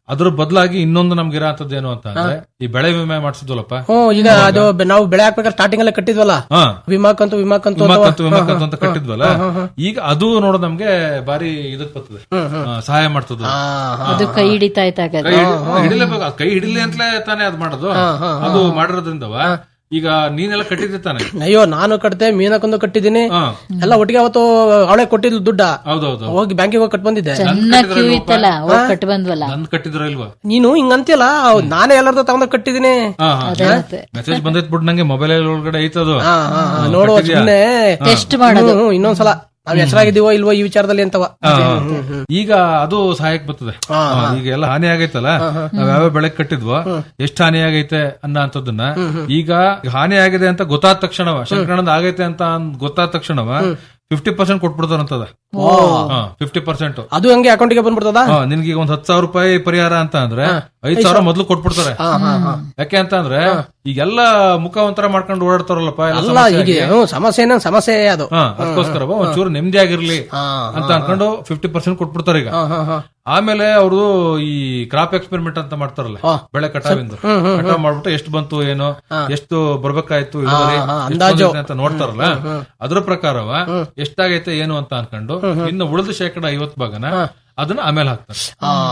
ಅದ್ರ ಬದಲಾಗಿ ಇನ್ನೊಂದು ನಮ್ಗೆ ಇರೋ ಏನು ಅಂತ ಅಂದ್ರೆ ಈ ಬೆಳೆ ವಿಮೆ ಮಾಡಿಸಿದ್ವಲ್ಲಪ್ಪ ಹ್ಮ್ ಈಗ ಅದು ಬೆ- ನಾವು ಬೆಳೆ ಹಾಕ್ಬೇಕಾದ್ರೆ ಸ್ಟಾರ್ಟಿಂಗ್ ಎಲ್ಲ ಕಟ್ಟಿದ್ವಲ್ಲ ಹಾ ವಿಮಾಕಂತು ವಿಮಾಕಂತು ವಿಮಾಕಂತು ವಿಮಾಕಂತು ಅಂತ ಕಟ್ಟಿದ್ವಲ್ಲ ಈಗ ಅದು ನೋಡೋದು ನಮ್ಗೆ ಬಾರಿ ಇದಕ್ ಬರ್ತದೆ ಆ, ಸಹಾಯ ಮಾಡ್ತದೆ ಅದು ಕೈ ಹಿಡಿತಾ ಇದ್ದಾಗ ಕೈ ಹಿಡಿ- ಹಿಡಿಲೇಬೇಕು ಅದ್ ಕೈ ಹಿಡಿಲಿ ಅಂತಲೇ ತಾನೇ ಅದ್ ಮಾಡೋದು ಅದು ಮಾಡಿರೋದ್ರಿಂದವ ಈಗ ನೀನೆಲ್ಲ ಕಟ್ಟಿದ್ದೆ ತಾನೆ ಅಯ್ಯೋ ನಾನು ಕಟ್ಟಿದೆ ಮೀನಕ್ಕೊಂದು ಕಟ್ಟಿದ್ದೀನಿ ಹಾ ಎಲ್ಲ ಒಟ್ಟಿಗೆ ಅವತ್ತು ಅವಳೆ ಕೊಟ್ಟಿದ್ಲು ದುಡ್ಡ ಹೌದೌದು ಹೋಗಿ ಬ್ಯಾಂಕಿಗೆ ಹೋಗಿ ಕಟ್ ಬಂದಿದ್ದೆ ಚೆನ್ನಾಗ್ ಕ್ಯೂ ಇತ್ತಲ್ಲ ಹೋಗ್ ಕಟ್ ಬಂದ್ವಲ್ಲ ನಂದ್ ಕಟ್ಟಿದ್ರ ಇಲ್ವಾ ನೀನು ಹಿಂಗಂತಿಯಲ್ಲ ಹೌದ್, ನಾನೇ ಎಲ್ಲಾರ್ದು ತಗೊಂಡ್ ಕಟ್ಟಿದೀನಿ ಹಾ ಹಾ ಅದೇ ಮತ್ತೆ ಮೆಸೇಜ್ ಬಂದೈತ್ ಬಿಟ್ಟು ನಂಗೆ ಮೊಬೈಲ್ ಒಳಗಡೆ ಐತದು ಹಾ, ಹಾ, ಹಾ, ನೋಡುವ ಸುಮ್ನೆ ಟೆಸ್ಟ್ ಮಾಡೋದು ಹ್ಮ್, ಹ್ಮ್, ಇನ್ನೊಂದ್ಸಲ ನಾವ್ ಹೆಸರಾಗಿದ್ದೀವೋ ಇಲ್ವೋ ಈ ವಿಚಾರದಲ್ಲಿ ಅಂತವ ಹಾ, ಹಾ. ಈಗ ಅದು ಸಹಾಯಕ್ ಬರ್ತದೆ ಹಾ, ಈಗ ಎಲ್ಲ ಹಾನಿ ಆಗೈತಲ್ಲ ನಾವ್ ಯಾವ ಬೆಳೆ ಕಟ್ಟಿದ್ವೋ ಎಷ್ಟ್ ಹಾನಿ ಆಗೈತೆ ಅನ್ನೋ ಅಂತದನ್ನ ಈಗ ಹಾನಿ ಆಗಿದೆ ಅಂತ ಗೊತ್ತಾದ ತಕ್ಷಣವ ಶಂಕರಣ್ಣಂದ್ ಆಗೈತೆ ಅಂತ ಅಂದ್ ಗೊತ್ತಾದ ತಕ್ಷಣವ ಫಿಫ್ಟಿ ಪರ್ಸೆಂಟ್ ಕೊಟ್ಬಿಡ್ತಾರಂತದ ಫಿಫ್ಟಿ ಪರ್ಸೆಂಟ್ ಅದು ಹಂಗೆ ಅಕೌಂಟಿಗೆ ಬಂದ್ಬಿಡ್ತದ ನಿನ್ಗೆ ಈಗ ಒಂದ್ ಹತ್ತು ಸಾವಿರ ರೂಪಾಯಿ ಪರಿಹಾರ ಅಂತ ಅಂದ್ರೆ ಐದ್ ಸಾವಿರ ಮೊದ್ಲು ಕೊಟ್ಬಿಡ್ತಾರೆ ಯಾಕೆ ಅಂತ ಅಂದ್ರೆ ಈಗೆಲ್ಲ ಮುಖ ಒಂಥರ ಮಾಡ್ಕೊಂಡು ಓಡಾಡ್ತಾರಲ್ಲಪ್ಪ ಎಲ್ಲ ಅಲ್ಲ ಸಮಸ್ಯೆ ಈಗ ಆಗಿ. ಹ್ಮ್, ಸಮಸ್ಯೆನ ಸಮಸ್ಯೆ ಅದು ಹಾ ಅದಕ್ಕೋಸ್ಕರ ಒಂಚೂರು ನೆಮ್ಮದಿ ಆಗಿರ್ಲಿ ಅಂತ ಅನ್ಕೊಂಡು ಫಿಫ್ಟಿ ಪರ್ಸೆಂಟ್ ಕೊಟ್ಬಿಡ್ತಾರೆ ಈಗ ಆಮೇಲೆ ಅವ್ರದ್ದು ಈ ಕ್ರಾಪ್ ಎಕ್ಸ್ಪೆರಿಮೆಂಟ್ ಅಂತ ಮಾಡ್ತಾರಲ್ಲ ಬೆಳೆ ಕಟಾವಿಂದು ಕಟಾವ್ ಮಾಡ್ಬಿಟ್ಟು ಎಷ್ಟು ಬಂತು ಏನೋ ಎಷ್ಟು ಬರ್ಬೇಕಾಯ್ತು ಇಳುವರಿ ಎಷ್ಟ್ ಬಂದೈತೆ ಅಂತ ನೋಡ್ತಾರಲ್ಲ ಅದ್ರ ಪ್ರಕಾರವ ಎಷ್ಟಾಗೈತೆ ಏನು ಅಂತ ಅನ್ಕೊಂಡು ಇನ್ನು ಉಳಿದ ಶೇಕಡ ಐವತ್ ಭಾಗನ ಅದನ್ನ ಆಮೇಲೆ ಹಾಕ್ತಾರೆ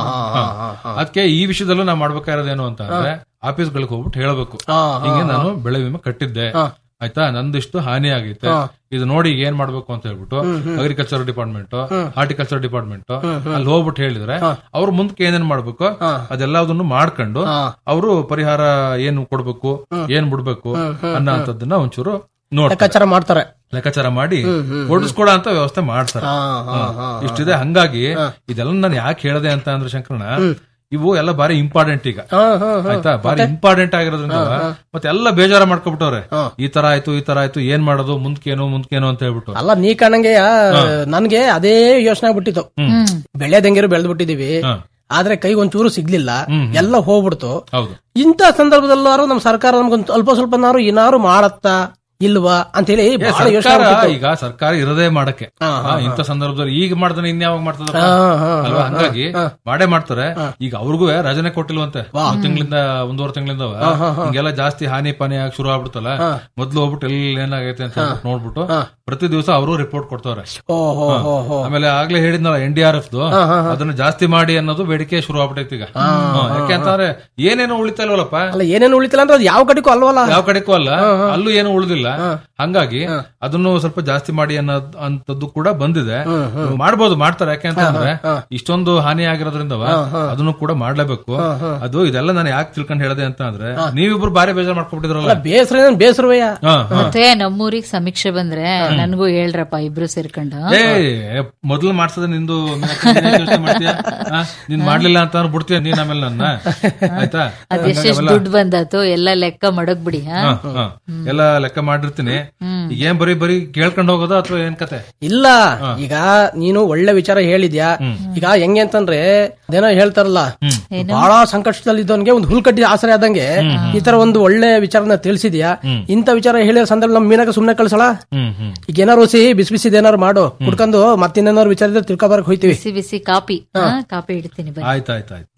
ಅದಕ್ಕೆ ಈ ವಿಷಯದಲ್ಲೂ ನಾವು ಮಾಡ್ಬೇಕಾಗಿರೋದೇನು ಅಂತ ಅಂದ್ರೆ ಆಫೀಸ್ಗಳಿಗೆ ಹೋಗ್ಬಿಟ್ಟು ಹೇಳ್ಬೇಕು ಹಿಂಗೆ ನಾನು ಬೆಳೆ ವಿಮೆ ಕಟ್ಟಿದ್ದೆ ಆಯ್ತಾ ನಂದಿಷ್ಟು ಹಾನಿ ಆಗೈತೆ ಇದು ನೋಡಿ ಈಗ ಏನ್ ಮಾಡ್ಬೇಕು ಅಂತ ಹೇಳ್ಬಿಟ್ಟು ಅಗ್ರಿಕಲ್ಚರ್ ಡಿಪಾರ್ಟ್ಮೆಂಟ್ ಹಾರ್ಟಿಕಲ್ಚರ್ ಡಿಪಾರ್ಟ್ಮೆಂಟ್ ಅಲ್ಲಿ ಹೋಗ್ಬಿಟ್ಟು ಹೇಳಿದ್ರೆ ಅವ್ರು ಮುಂದಕ್ಕೆ ಏನೇನ್ ಮಾಡ್ಬೇಕು ಅದೆಲ್ಲದನ್ನು ಮಾಡ್ಕೊಂಡು ಅವರು ಪರಿಹಾರ ಏನು ಕೊಡ್ಬೇಕು ಏನ್ ಬಿಡ್ಬೇಕು ಅನ್ನೋ ಅಂತದನ್ನ ಒಂಚೂರು ನೋಡ್ತಾರೆ ಲೆಕ್ಕಾಚಾರ ಮಾಡ್ತಾರೆ ಲೆಕ್ಕಾಚಾರ ಮಾಡಿ ಓಡಿಸ್ಕೊಡ ಅಂತ ವ್ಯವಸ್ಥೆ ಮಾಡ್ತಾರೆ ಹಾ. ಇಷ್ಟಿದೆ ಹಂಗಾಗಿ ಇದೆಲ್ಲ ನಾನು ಯಾಕೆ ಹೇಳ್ದೆ ಅಂತ ಅಂದ್ರೆ ಶಂಕರಣ ಇವು ಎಲ್ಲ ಬಾರಿ ಇಂಪಾರ್ಟೆಂಟ್ ಈಗ ಆಯ್ತಾ ಬಾರಿ ಇಂಪಾರ್ಟೆಂಟ್ ಆಗಿರೋದ್ರಿಂದ ಮತ್ತೆ ಎಲ್ಲ ಬೇಜಾರ ಮಾಡ್ಕೊಬಿಟ್ಟವ್ರೆ ಈ ತರ ಆಯ್ತು ಈ ತರ ಆಯ್ತು ಏನ್ ಮಾಡೋದು ಮುಂದ್ಕೇನು ಮುಂದ್ಕೇನು ಅಂತ ಹೇಳ್ಬಿಟ್ಟು ಅಲ್ಲ ನೀ ಕಾಣಂಗೆ ನನ್ಗೆ ಅದೇ ಯೋಚನೆ ಆಗ್ಬಿಟ್ಟಿತ್ತು ಬೆಳೆದಂಗಿರು ಬೆಳೆದ್ ಬಿಟ್ಟಿದೀವಿ ಹಾ. ಆದ್ರೆ ಕೈಗೆ ಒಂಚೂರು ಸಿಗ್ಲಿಲ್ಲ ಎಲ್ಲ ಹೋಗ್ಬಿಡ್ತು ಹೌದು ಇಂಥ ಸಂದರ್ಭದಲ್ಲಾರು ನಮ್ ಸರ್ಕಾರ ನಮ್ಗೊಂದು ಅಲ್ಪ ಸ್ವಲ್ಪನಾರು ಏನಾರು ಮಾಡತ್ತಾ ಇಲ್ವಾ ಅಂತ ಹೇಳಿ ಏ, ಬಹಳ ಯೋಚನೆ ಸರ್ಕಾರ ಆಗ್ಬಿಟ್ಟಿತ್ತು. ಈಗ ಸರ್ಕಾರ ಇರದೇ ಮಾಡಕ್ಕೆ ಹಾ, ಇಂಥ ಸಂದರ್ಭದಲ್ಲಿ ಈಗ ಮಾಡ್ತಾನೆ ಇನ್ಯಾವಾಗ ಮಾಡ್ತದ ಅಲ್ವಾ ಹಂಗಾಗಿ ಮಾಡೇ ಮಾಡ್ತಾರೆ ಈಗ ಅವ್ರಿಗೂ ರಜನೆ ಕೊಟ್ಟಿಲ್ವಂತೆ ಒಂದ್ ತಿಂಗಳಿಂದ ಒಂದೂವರೆ ತಿಂಗಳಿಂದ ಹಿಂಗೆಲ್ಲ ಜಾಸ್ತಿ ಹಾನಿ ಪಾನಿ ಆಗಿ ಶುರು ಆಗ್ಬಿಡ್ತಲ್ಲ ಮೊದ್ಲು ಹೋಗ್ಬಿಟ್ಟು ಎಲ್ಲಿ ಏನಾಗೈತೆ ಅಂತ ಹೇಳ್ಬಿಟ್ಟು ನೋಡ್ಬಿಟ್ಟು ಪ್ರತಿ ದಿವಸ ಅವರು ರಿಪೋರ್ಟ್ ಕೊಡ್ತಾವ್ರೆ ಓ ಹೋ ಹೋ ಹೋ ಆಮೇಲೆ ಆಗ್ಲೇ ಹೇಳಿದ್ನಲ್ಲ ಎನ್ ಡಿ ಆರ್ ಎಫ್ ಅದನ್ನ ಜಾಸ್ತಿ ಮಾಡಿ ಅನ್ನೋದು ಬೇಡಿಕೆ ಶುರು ಆಗ್ಬಿಟ್ಟೈತಿ ಈಗ ಹ್ಮ್, ಯಾಕೆ ಅಂತಂದ್ರೆ ಏನೇನು ಉಳಿತಾ ಇಲ್ವಲ್ಲಪ್ಪ ಅಲ್ಲ ಏನೇನು ಉಳಿತಿಲ್ಲ ಅಂದ್ರೆ ಅದು ಯಾವ ಕಡೆಗೂ ಅಲ್ವಲ್ಲ ಯಾವ ಕಡೆಗೂ ಅಲ್ಲ ಅಲ್ಲೂ ಏನು ಉಳಿದಿಲ್ಲ ಹಂಗಾಗಿ ಅದನ್ನು ಸ್ವಲ್ಪ ಜಾಸ್ತಿ ಮಾಡಿ ಅನ್ನೋದ್ ಅಂತದ್ದು ಕೂಡ ಬಂದಿದೆ ಮಾಡ್ಬೋದು ಮಾಡ್ತಾರೆ ಯಾಕೆ ಅಂತಂದ್ರೆ ಇಷ್ಟೊಂದು ಹಾನಿ ಆಗಿರೋದ್ರಿಂದವ ಅದನ್ನು ಕೂಡ ಮಾಡ್ಲೇಬೇಕು ಅದು ಇದೆಲ್ಲ ನಾನು ಯಾಕೆ ತಿಳ್ಕೊಂಡು ಹೇಳದೆ ಅಂತ ಅಂದ್ರೆ ನೀವಿಬ್ರು ಬಾರಿ ಬೇಜಾರ್ ಮಾಡ್ಕೊಬಿಟ್ಟಿದ್ರಲ್ಲ ಬೇಸರ ಬೇಸರವಯ್ಯ ಹಾ ಹಾ. ಮತ್ತೆ ನಮ್ಮೂರಿಗೆ ಸಮೀಕ್ಷೆ ಬಂದ್ರೆ ನನ್ಗೂ ಹೇಳ್ರಪ್ಪ ಇಬ್ರು ಸೇರ್ಕೊಂಡು ಏ ಮೊದ್ಲು ಮಾಡ್ಸದ ನಿಂದು ನೀನ್ ಯಾಕ್ ಯೋಚ್ನೆ ಮಾಡ್ತೀಯ? ಆ, ನೀನ್ ಮಾಡ್ಲಿಲ್ಲ ಅಂತ ಅಂದ್ರೆ ಬಿಡ್ತೀಯ ನೀನ್ ಆಮೇಲೆ ನನ್ನ ಆಯ್ತಾ ಅದೆಷ್ಟೆಷ್ಟು ದುಡ್ಡು ಬಂದಾತು ಎಲ್ಲ ಲೆಕ್ಕ ಮಡಗ್ಬಿಡಿ ಹಾ ಹಾ, ಹಾ. ಎಲ್ಲ ಲೆಕ್ಕ ಮಾಡಿರ್ತೀನಿ ಈಗ ಏನ್ ಬರೀ ಬರೀ ಕೇಳ್ಕೊಂಡು ಹೋಗೋದ ಅಥವಾ ಏನ್ ಕತೆ ಇಲ್ಲ ಈಗ ನೀನು ಒಳ್ಳೆ ವಿಚಾರ ಹೇಳಿದ್ಯಾ ಈಗ ಹೆಂಗೆ ಅಂತಂದ್ರೆ ಅದೇನೋ ಹೇಳ್ತಾರಲ್ಲ ಬಹಳ ಸಂಕಷ್ಟದಲ್ಲಿ ಇದ್ದವನ್ಗೆ ಒಂದು ಹುಲ್ ಕಟ್ಟಿ ಆಸರೆ ಆದಂಗೆ ಈ ತರ ಒಂದು ಒಳ್ಳೆ ವಿಚಾರನ ತಿಳಿಸಿದ್ಯಾ ಇಂಥ ವಿಚಾರ ಹೇಳಿರೋ ಸಂದರ್ಭ ನಮ್ ಮೀನಾಗ ಸುಮ್ನೆ ಕಳ್ಸಳ ಹ್ಮ್ ಹ್ಮ್ ಈಗ ಏನಾರು ಸಿ ಬಿಸಿ ಬಿಸಿದ ಏನಾರು ಮಾಡು ಕುಡ್ಕೊಂಡು ಮತ್ತಿನ್ನೇನಾರು ವಿಚಾರ ಇದ್ರೆ ತಿಳ್ಕೊಬಾರಕ್ ಹೋಯ್ತಿವಿ ಬಿಸಿ ಬಿಸಿ ಕಾಪಿ ಹಾ, ಕಾಪಿ ಇಡ್ತೀನಿ ಬನ್ನಿ ಆಯ್ತಾಯ್ತಾಯ್ತು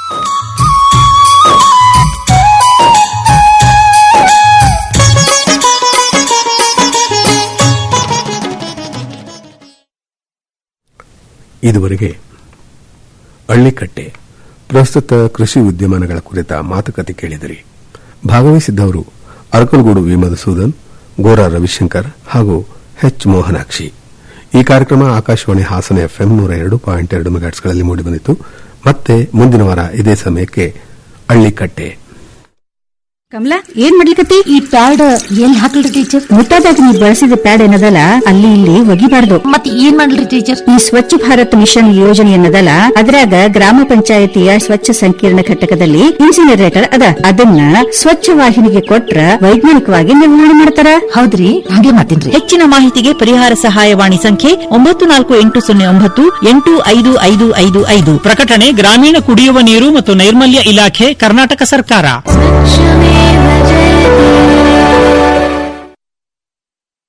ಇದುವರೆಗೆ ಹಳ್ಳಿಕಟ್ಟೆ ಪ್ರಸ್ತುತ ಕೃಷಿ ವಿದ್ಯಮಾನಗಳ ಕುರಿತ ಮಾತುಕತೆ ಕೇಳಿದಿರಿ ಭಾಗವಹಿಸಿದ್ದವರು ಅರಕಲಗೂಡು ವಿ ಮಧುಸೂದನ್ ಗೋರಾ ರವಿಶಂಕರ್ ಹಾಗೂ ಎಚ್ ಮೋಹನಾಕ್ಷಿ ಈ ಕಾರ್ಯಕ್ರಮ ಆಕಾಶವಾಣಿ ಹಾಸನ ಎಫ್ಎಂ ನೂರ ಎರಡು ಪಾಯಿಂಟ್ ಎರಡು ಮೆಗಾಟ್ಸ್ಗಳಲ್ಲಿ ಮೂಡಿಬಂದಿತು ಮತ್ತೆ ಮುಂದಿನ ವಾರ ಇದೇ ಸಮಯಕ್ಕೆ ಹಳ್ಳಿಕಟ್ಟೆ ಕಮಲಾ ಏನ್ ಮಾಡ್ಲಿಕತ್ತಿ ಈ ಪ್ಯಾಡ್ ಎಲ್ಲಿ ಹಾಕಲ್ರಿ ಟೀಚರ್ ಮುಟ್ಟಾದಾಗ ನೀವು ಬಳಸಿದ ಪ್ಯಾಡ್ ಏನದಲ್ಲ ಅಲ್ಲಿ ಇಲ್ಲಿ ಒಗಿಬಾರ್ದು ಮತ್ತೆ ಏನ್ ಮಾಡ್ಲಿ ಟೀಚರ್ ಈ ಸ್ವಚ್ಛ ಭಾರತ್ ಮಿಷನ್ ಯೋಜನೆ ಏನದಲ್ಲ ಅದ್ರಾಗ ಗ್ರಾಮ ಪಂಚಾಯತಿಯ ಸ್ವಚ್ಛ ಸಂಕೀರ್ಣ ಘಟಕದಲ್ಲಿ ಇನ್ಸಿನರೇಟರ್ ಅದ ಅದನ್ನ ಸ್ವಚ್ಛ ವಾಹಿನಿಗೆ ಕೊಟ್ರ ವೈಜ್ಞಾನಿಕವಾಗಿ ನಿರ್ವಹಣೆ ಮಾಡ್ತಾರ ಹೌದ್ರಿ ಹಾಗೆ ಮಾತಿನ್ರಿ ಹೆಚ್ಚಿನ ಮಾಹಿತಿಗೆ ಪರಿಹಾರ ಸಹಾಯವಾಣಿ ಸಂಖ್ಯೆ ಒಂಬತ್ತು ನಾಲ್ಕು ಎಂಟು ಸೊನ್ನೆ ಒಂಬತ್ತು ಎಂಟು ಐದು ಐದು ಐದು ಐದು ಪ್ರಕಟಣೆ ಗ್ರಾಮೀಣ ಕುಡಿಯುವ ನೀರು ಮತ್ತು ನೈರ್ಮಲ್ಯ ಇಲಾಖೆ ಕರ್ನಾಟಕ ಸರ್ಕಾರ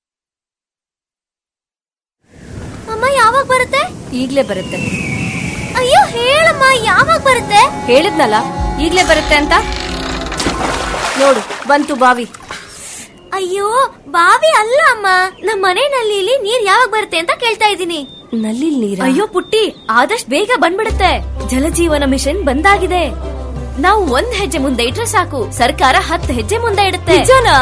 ಅಮ್ಮ ಯಾವಾಗ ಬರುತ್ತೆ ಈಗ್ಲೇ ಬರುತ್ತೆ ಅಯ್ಯೋ ಹೇಳಮ್ಮ ಯಾವಾಗ ಬರುತ್ತೆ ಹೇಳಿದ್ನಲ್ಲ ಈಗ್ಲೇ ಬರುತ್ತೆ ಅಂತ ನೋಡು ಬಂತು ಬಾವಿ ಅಯ್ಯೋ ಬಾವಿ ಅಲ್ಲ ಅಮ್ಮ ನಮ್ಮ ಮನೆ ನಲ್ಲಿಲಿ ನೀರ್ ಯಾವಾಗ ಬರುತ್ತೆ ಅಂತ ಕೇಳ್ತಾ ಇದ್ದೀನಿ ನಲ್ಲಿ ನೀರ್ ಅಯ್ಯೋ ಪುಟ್ಟಿ ಆದಷ್ಟು ಬೇಗ ಬಂದ್ಬಿಡುತ್ತೆ ಜಲಜೀವನ ಮಿಷನ್ ಬಂದಾಗಿದೆ ನಾವು ಒಂದ್ ಹೆಜ್ಜೆ ಮುಂದೆ ಇಟ್ರೆ ಸಾಕು ಸರ್ಕಾರ ಹತ್ತು ಹೆಜ್ಜೆ ಮುಂದೆ ಇಡುತ್ತೆ ನಿಜನಾ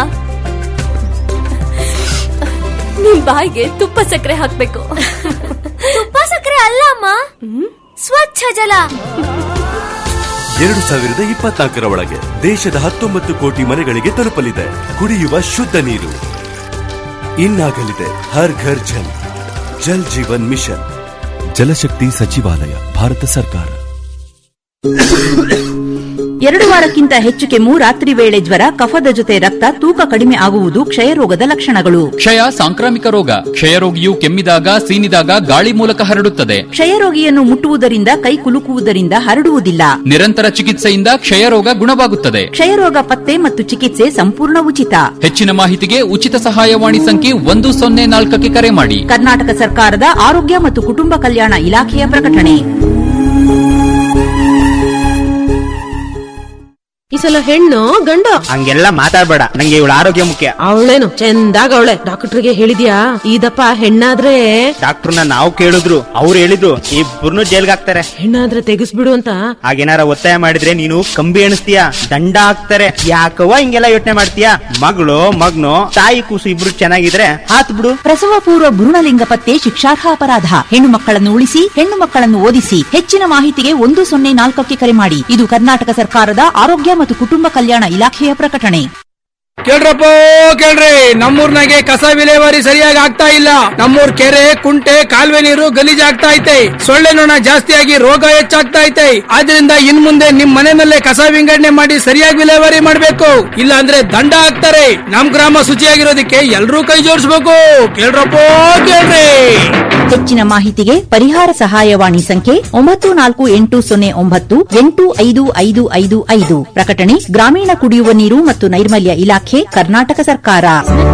ನಿಮ್ ಬಾಯಿಗೆ ತುಪ್ಪ ಸಕ್ಕರೆ ಹಾಕ್ಬೇಕು ತುಪ್ಪ ಸಕ್ಕರೆ ಅಲ್ಲ ಅಮ್ಮ ಸ್ವಚ್ಛ ಜಲ ಎರಡು ಸಾವಿರದ ಇಪ್ಪತ್ನಾಲ್ಕರ ಒಳಗೆ ದೇಶದ ಹತ್ತೊಂಬತ್ತು ಕೋಟಿ ಮನೆಗಳಿಗೆ ತಲುಪಲಿದೆ ಕುಡಿಯುವ ಶುದ್ಧ ನೀರು ಇನ್ನಾಗಲಿದೆ ಹರ್ ಘರ್ ಜಲ್ ಜಲ್ ಜೀವನ್ ಮಿಷನ್ ಜಲಶಕ್ತಿ ಸಚಿವಾಲಯ ಭಾರತ ಸರ್ಕಾರ ಎರಡು ವಾರಕ್ಕಿಂತ ಹೆಚ್ಚು ಕೆಮ್ಮು ರಾತ್ರಿ ವೇಳೆ ಜ್ವರ ಕಫದ ಜೊತೆ ರಕ್ತ ತೂಕ ಕಡಿಮೆ ಆಗುವುದು ಕ್ಷಯರೋಗದ ಲಕ್ಷಣಗಳು ಕ್ಷಯ ಸಾಂಕ್ರಾಮಿಕ ರೋಗ ಕ್ಷಯರೋಗಿಯು ಕೆಮ್ಮಿದಾಗ ಸೀನಿದಾಗ ಗಾಳಿ ಮೂಲಕ ಹರಡುತ್ತದೆ ಕ್ಷಯರೋಗಿಯನ್ನು ಮುಟ್ಟುವುದರಿಂದ ಕೈ ಕುಲುಕುವುದರಿಂದ ಹರಡುವುದಿಲ್ಲ ನಿರಂತರ ಚಿಕಿತ್ಸೆಯಿಂದ ಕ್ಷಯರೋಗ ಗುಣವಾಗುತ್ತದೆ ಕ್ಷಯರೋಗ ಪತ್ತೆ ಮತ್ತು ಚಿಕಿತ್ಸೆ ಸಂಪೂರ್ಣ ಉಚಿತ ಹೆಚ್ಚಿನ ಮಾಹಿತಿಗೆ ಉಚಿತ ಸಹಾಯವಾಣಿ ಸಂಖ್ಯೆ ಒಂದು ಸೊನ್ನೆ ನಾಲ್ಕಕ್ಕೆ ಕರೆ ಮಾಡಿ ಕರ್ನಾಟಕ ಸರ್ಕಾರದ ಆರೋಗ್ಯ ಮತ್ತು ಕುಟುಂಬ ಕಲ್ಯಾಣ ಇಲಾಖೆಯ ಪ್ರಕಟಣೆ ಈ ಸಲ ಹೆಣ್ಣು ಗಂಡು ಹಂಗೆಲ್ಲ ಮಾತಾಡ್ಬೇಡ ನಂಗೆ ಇವಳ ಆರೋಗ್ಯ ಮುಖ್ಯ ಅವಳೇನು ಚಂದಾಗ ಅವಳೆ ಡಾಕ್ಟರ್ಗೆ ಹೇಳಿದ್ಯಾ ಇದಪ್ಪ ಹೆಣ್ಣಾದ್ರೆ ಡಾಕ್ಟರ್ನ ನಾವು ಕೇಳಿದ್ರು ಅವ್ರು ಹೇಳಿದ್ರು ಇಬ್ಬರನ್ನು ಜೈಲ್ಗೆ ಹಾಕ್ತಾರೆ ಹೆಣ್ಣಾದ್ರೆ ತೆಗಿಸ್ಬಿಡು ಅಂತ ಹಾಗೇನಾರ ಒತ್ತಾಯ ಮಾಡಿದ್ರೆ ನೀನು ಕಂಬಿ ಎಣಿಸ್ತೀಯ ದಂಡ ಹಾಕ್ತಾರೆ ಯಾಕವ್ವ ಹಿಂಗೆಲ್ಲ ಯೋಚನೆ ಮಾಡ್ತೀಯ ಮಗಳು ಮಗ್ನು ತಾಯಿ ಕೂಸು ಇಬ್ರು ಚೆನ್ನಾಗಿದ್ರೆ ಹಾತ್ ಬಿಡು ಪ್ರಸವ ಪೂರ್ವ ಭ್ರೂಣಲಿಂಗ ಪತ್ತೆ ಶಿಕ್ಷಾರ್ಹ ಅಪರಾಧ ಹೆಣ್ಣು ಮಕ್ಕಳನ್ನು ಉಳಿಸಿ ಹೆಣ್ಣು ಮಕ್ಕಳನ್ನು ಓದಿಸಿ ಹೆಚ್ಚಿನ ಮಾಹಿತಿಗೆ ಒಂದು ಸೊನ್ನೆ ನಾಲ್ಕಕ್ಕೆ ಕರೆ ಮಾಡಿ ಇದು ಕರ್ನಾಟಕ ಸರ್ಕಾರದ ಆರೋಗ್ಯ ಮತ್ತು ಕುಟುಂಬ ಕಲ್ಯಾಣ ಇಲಾಖೆಯ ಪ್ರಕಟಣೆ ಕೇಳ್ರಪ್ಪ ಕೇಳ್ರಿ ನಮ್ಮೂರ್ನಾಗೆ ಕಸ ವಿಲೇವಾರಿ ಸರಿಯಾಗಿ ಆಗ್ತಾ ಇಲ್ಲ ನಮ್ಮೂರ್ ಕೆರೆ ಕುಂಟೆ ಕಾಲುವೆ ನೀರು ಗಲೀಜಾಗ್ತಾ ಐತೆ ಸೊಳ್ಳೆ ನೊಣ ಜಾಸ್ತಿಯಾಗಿ ರೋಗ ಹೆಚ್ಚಾಗ್ತಾ ಐತೆ ಆದ್ರಿಂದ ಇನ್ ಮುಂದೆ ನಿಮ್ ಮನೆ ಮೇಲೆ ಕಸ ವಿಂಗಡಣೆ ಮಾಡಿ ಸರಿಯಾಗಿ ವಿಲೇವಾರಿ ಮಾಡ್ಬೇಕು ಇಲ್ಲ ಅಂದ್ರೆ ದಂಡ ಹಾಕ್ತಾರೆ ನಮ್ ಗ್ರಾಮ ಶುಚಿಯಾಗಿರೋದಕ್ಕೆ ಎಲ್ರೂ ಕೈ ಜೋಡಿಸ್ಬೇಕು ಕೇಳ್ರಪ್ಪ ಕೇಳ್ರಿ ಹೆಚ್ಚಿನ ಮಾಹಿತಿಗೆ ಪರಿಹಾರ ಸಹಾಯವಾಣಿ ಸಂಖ್ಯೆ ಒಂಬತ್ತು ನಾಲ್ಕು ಎಂಟು ಸೊನ್ನೆ ಒಂಬತ್ತು ಎಂಟು ಐದು ಐದು ಐದು ಐದು ಪ್ರಕಟಣೆ ಗ್ರಾಮೀಣ ಕುಡಿಯುವ ನೀರು ಮತ್ತು ನೈರ್ಮಲ್ಯ ಇಲಾಖೆ ಕರ್ನಾಟಕ ಸರ್ಕಾರ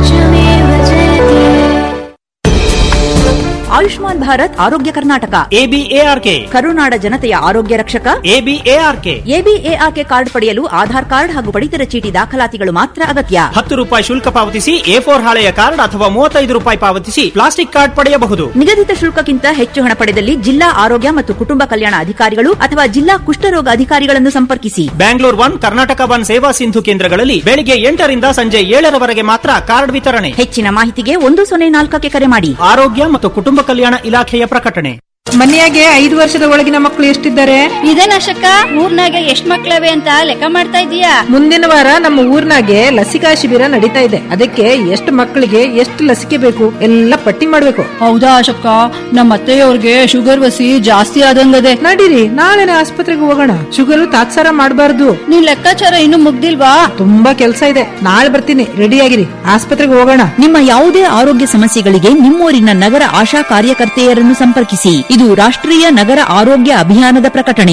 ಆಯುಷ್ಮಾನ್ ಭಾರತ್ ಆರೋಗ್ಯ ಕರ್ನಾಟಕ ಎಬಿಎಆರ್ಕೆ ಕರುನಾಡ ಜನತೆಯ ಆರೋಗ್ಯ ರಕ್ಷಕ ಎಬಿಎಆರ್ಕೆ ಎಬಿಎಆರ್ಕೆ ಕಾರ್ಡ್ ಪಡೆಯಲು ಆಧಾರ್ ಕಾರ್ಡ್ ಹಾಗೂ ಪಡಿತರ ಚೀಟಿ ದಾಖಲಾತಿಗಳು ಮಾತ್ರ ಅಗತ್ಯ ಹತ್ತು ರೂಪಾಯಿ ಶುಲ್ಕ ಪಾವತಿಸಿ ಎ ಫೋರ್ ಹಾಳೆಯ ಕಾರ್ಡ್ ಅಥವಾ ಮೂವತ್ತೈದು ರೂಪಾಯಿ ಪಾವತಿಸಿ ಪ್ಲಾಸ್ಟಿಕ್ ಕಾರ್ಡ್ ಪಡೆಯಬಹುದು ನಿಗದಿತ ಶುಲ್ಕಕ್ಕಿಂತ ಹೆಚ್ಚು ಹಣ ಪಡೆದಲ್ಲಿ ಜಿಲ್ಲಾ ಆರೋಗ್ಯ ಮತ್ತು ಕುಟುಂಬ ಕಲ್ಯಾಣ ಅಧಿಕಾರಿಗಳು ಅಥವಾ ಜಿಲ್ಲಾ ಕುಷ್ಠರೋಗ ಅಧಿಕಾರಿಗಳನ್ನು ಸಂಪರ್ಕಿಸಿ ಬ್ಯಾಂಗ್ಳೂರ್ ಒನ್ ಕರ್ನಾಟಕ ಒನ್ ಸೇವಾ ಸಿಂಧು ಕೇಂದ್ರಗಳಲ್ಲಿ ಬೆಳಿಗ್ಗೆ ಎಂಟರಿಂದ ಸಂಜೆ ಏಳರವರೆಗೆ ಮಾತ್ರ ಕಾರ್ಡ್ ವಿತರಣೆ ಹೆಚ್ಚಿನ ಮಾಹಿತಿಗೆ ಒಂದು ಸೊನ್ನೆ ನಾಲ್ಕಕ್ಕೆ ಕರೆ ಮಾಡಿ ಆರೋಗ್ಯ ಮತ್ತು ಕುಟುಂಬ ಕಲ್ಯಾಣ ಇಲಾಖೆಯ ಪ್ರಕಟಣೆ ಮನೆಯಾಗೆ ಐದು ವರ್ಷದ ಒಳಗಿನ ಮಕ್ಕಳು ಎಷ್ಟಿದ್ದಾರೆ ಇದೇನಶಕ್ಕ ಊರ್ನಾಗ ಎಷ್ಟ್ ಮಕ್ಳವೆ ಅಂತ ಲೆಕ್ಕ ಮಾಡ್ತಾ ಇದೀಯಾ ಮುಂದಿನ ವಾರ ನಮ್ಮ ಊರ್ನಾಗೆ ಲಸಿಕಾ ಶಿಬಿರ ನಡೀತಾ ಇದೆ ಅದಕ್ಕೆ ಎಷ್ಟು ಮಕ್ಕಳಿಗೆ ಎಷ್ಟು ಲಸಿಕೆ ಬೇಕು ಎಲ್ಲ ಪಟ್ಟಿ ಮಾಡ್ಬೇಕು ಹೌದಾ ಅಶಕ್ಕ ನಮ್ಮ ಅತ್ತೆಯವ್ರಿಗೆ ಶುಗರ್ ವಸಿ ಜಾಸ್ತಿ ಆದಂಗದೆ ನಡೀರಿ ನಾಳೆನೆ ಆಸ್ಪತ್ರೆಗೆ ಹೋಗೋಣ ಶುಗರ್ ತಾತ್ಸಾರ ಮಾಡಬಾರ್ದು ನೀನ್ ಲೆಕ್ಕಾಚಾರ ಇನ್ನು ಮುಗ್ದಿಲ್ವಾ ತುಂಬಾ ಕೆಲಸ ಇದೆ ನಾಳೆ ಬರ್ತೀನಿ ರೆಡಿ ಆಗಿರಿ ಆಸ್ಪತ್ರೆಗೆ ಹೋಗೋಣ ನಿಮ್ಮ ಯಾವುದೇ ಆರೋಗ್ಯ ಸಮಸ್ಯೆಗಳಿಗೆ ನಿಮ್ಮೂರಿನ ನಗರ ಆಶಾ ಕಾರ್ಯಕರ್ತೆಯರನ್ನು ಸಂಪರ್ಕಿಸಿ ಇದು ರಾಷ್ಟ್ರೀಯ ನಗರ ಆರೋಗ್ಯ ಅಭಿಯಾನದ ಪ್ರಕಟಣೆ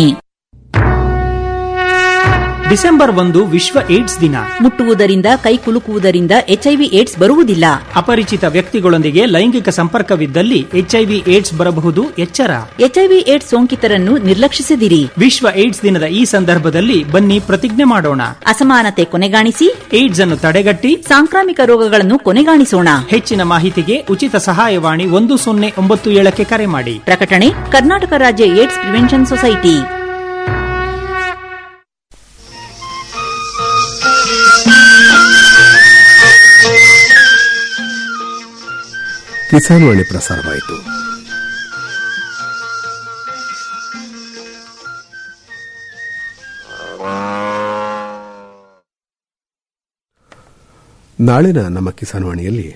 ಡಿಸೆಂಬರ್ ಒಂದು ವಿಶ್ವ ಏಡ್ಸ್ ದಿನ ಮುಟ್ಟುವುದರಿಂದ ಕೈ ಕುಲುಕುವುದರಿಂದ ಎಚ್ಐವಿ ಏಡ್ಸ್ ಬರುವುದಿಲ್ಲ ಅಪರಿಚಿತ ವ್ಯಕ್ತಿಗಳೊಂದಿಗೆ ಲೈಂಗಿಕ ಸಂಪರ್ಕವಿದ್ದಲ್ಲಿ ಎಚ್ಐವಿ ಏಡ್ಸ್ ಬರಬಹುದು ಎಚ್ಚರ ಎಚ್ಐವಿ ಏಡ್ಸ್ ಸೋಂಕಿತರನ್ನು ನಿರ್ಲಕ್ಷಿಸದಿರಿ ವಿಶ್ವ ಏಡ್ಸ್ ದಿನದ ಈ ಸಂದರ್ಭದಲ್ಲಿ ಬನ್ನಿ ಪ್ರತಿಜ್ಞೆ ಮಾಡೋಣ ಅಸಮಾನತೆ ಕೊನೆಗಾಣಿಸಿ ಏಡ್ಸ್ ಅನ್ನು ತಡೆಗಟ್ಟಿ ಸಾಂಕ್ರಾಮಿಕ ರೋಗಗಳನ್ನು ಕೊನೆಗಾಣಿಸೋಣ ಹೆಚ್ಚಿನ ಮಾಹಿತಿಗೆ ಉಚಿತ ಸಹಾಯವಾಣಿ ಒಂದು ಸೊನ್ನೆ ಒಂಬತ್ತು ಏಳಕ್ಕೆ ಕರೆ ಮಾಡಿ ಪ್ರಕಟಣೆ ಕರ್ನಾಟಕ ರಾಜ್ಯ AIDS prevention society Kisan Vani ಪ್ರಸಾರವಾಯಿತು ನಾಳಿನ ನಮ್ಮ ಕಿಸಾನ್ ವಾಣಿಯಲ್ಲಿ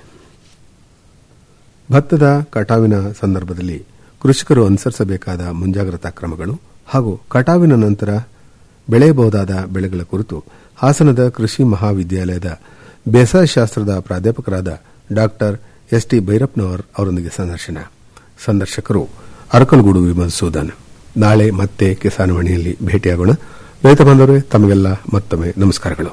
ಭತ್ತದ ಕಟಾವಿನ ಸಂದರ್ಭದಲ್ಲಿ ಕೃಷಿಕರು ಅನುಸರಿಸಬೇಕಾದ ಮುಂಜಾಗ್ರತಾ ಕ್ರಮಗಳು ಹಾಗೂ ಕಟಾವಿನ ನಂತರ ಬೆಳೆಯಬಹುದಾದ ಬೆಳೆಗಳ ಕುರಿತು ಹಾಸನದ ಕೃಷಿ ಮಹಾವಿದ್ಯಾಲಯದ ಬೇಸಾಯ ಶಾಸ್ತ್ರದ ಪ್ರಾಧ್ಯಾಪಕರಾದ ಡಾಕ್ಟರ್ ಎಸ್ ಟಿ ಭೈರಪ್ಪನವರ್ ಅವರೊಂದಿಗೆ ಸಂದರ್ಶನ ಸಂದರ್ಶಕರು ಅರಕಲಗೂಡು ವಿಮರ್ಸೂದನ್ ನಾಳೆ ಮತ್ತೆ ಕಿಸಾನ್ ವಾಣಿಯಲ್ಲಿ ಭೇಟಿಯಾಗೋಣ ರೈತ ಬಾಂಧವರೇ ತಮಗೆಲ್ಲ ಮತ್ತೊಮ್ಮೆ ನಮಸ್ಕಾರಗಳು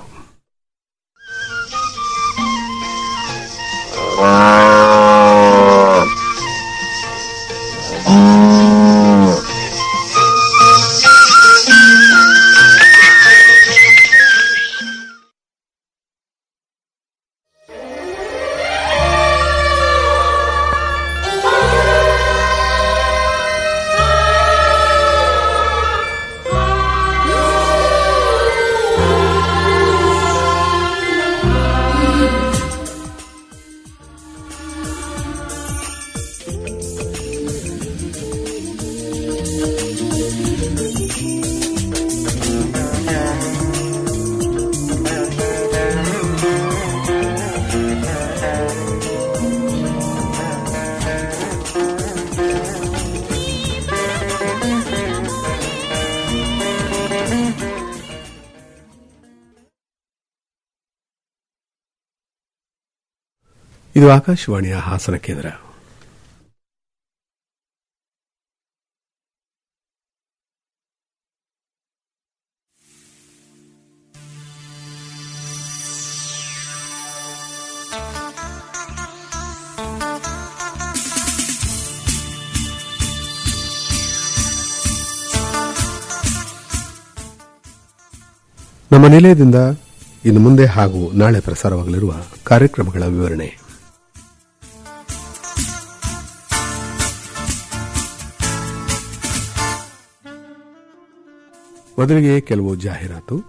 ಇದು ಆಕಾಶವಾಣಿಯ ಹಾಸನ ಕೇಂದ್ರ ನಮ್ಮ ನಿಲಯದಿಂದ ಇನ್ನು ಮುಂದೆ ಹಾಗೂ ನಾಳೆ ಪ್ರಸಾರವಾಗಲಿರುವ ಕಾರ್ಯಕ್ರಮಗಳ ವಿವರಣೆ ಮೊದಲಿಗೆ ಕೆಲವು ಜಾಹೀರಾತು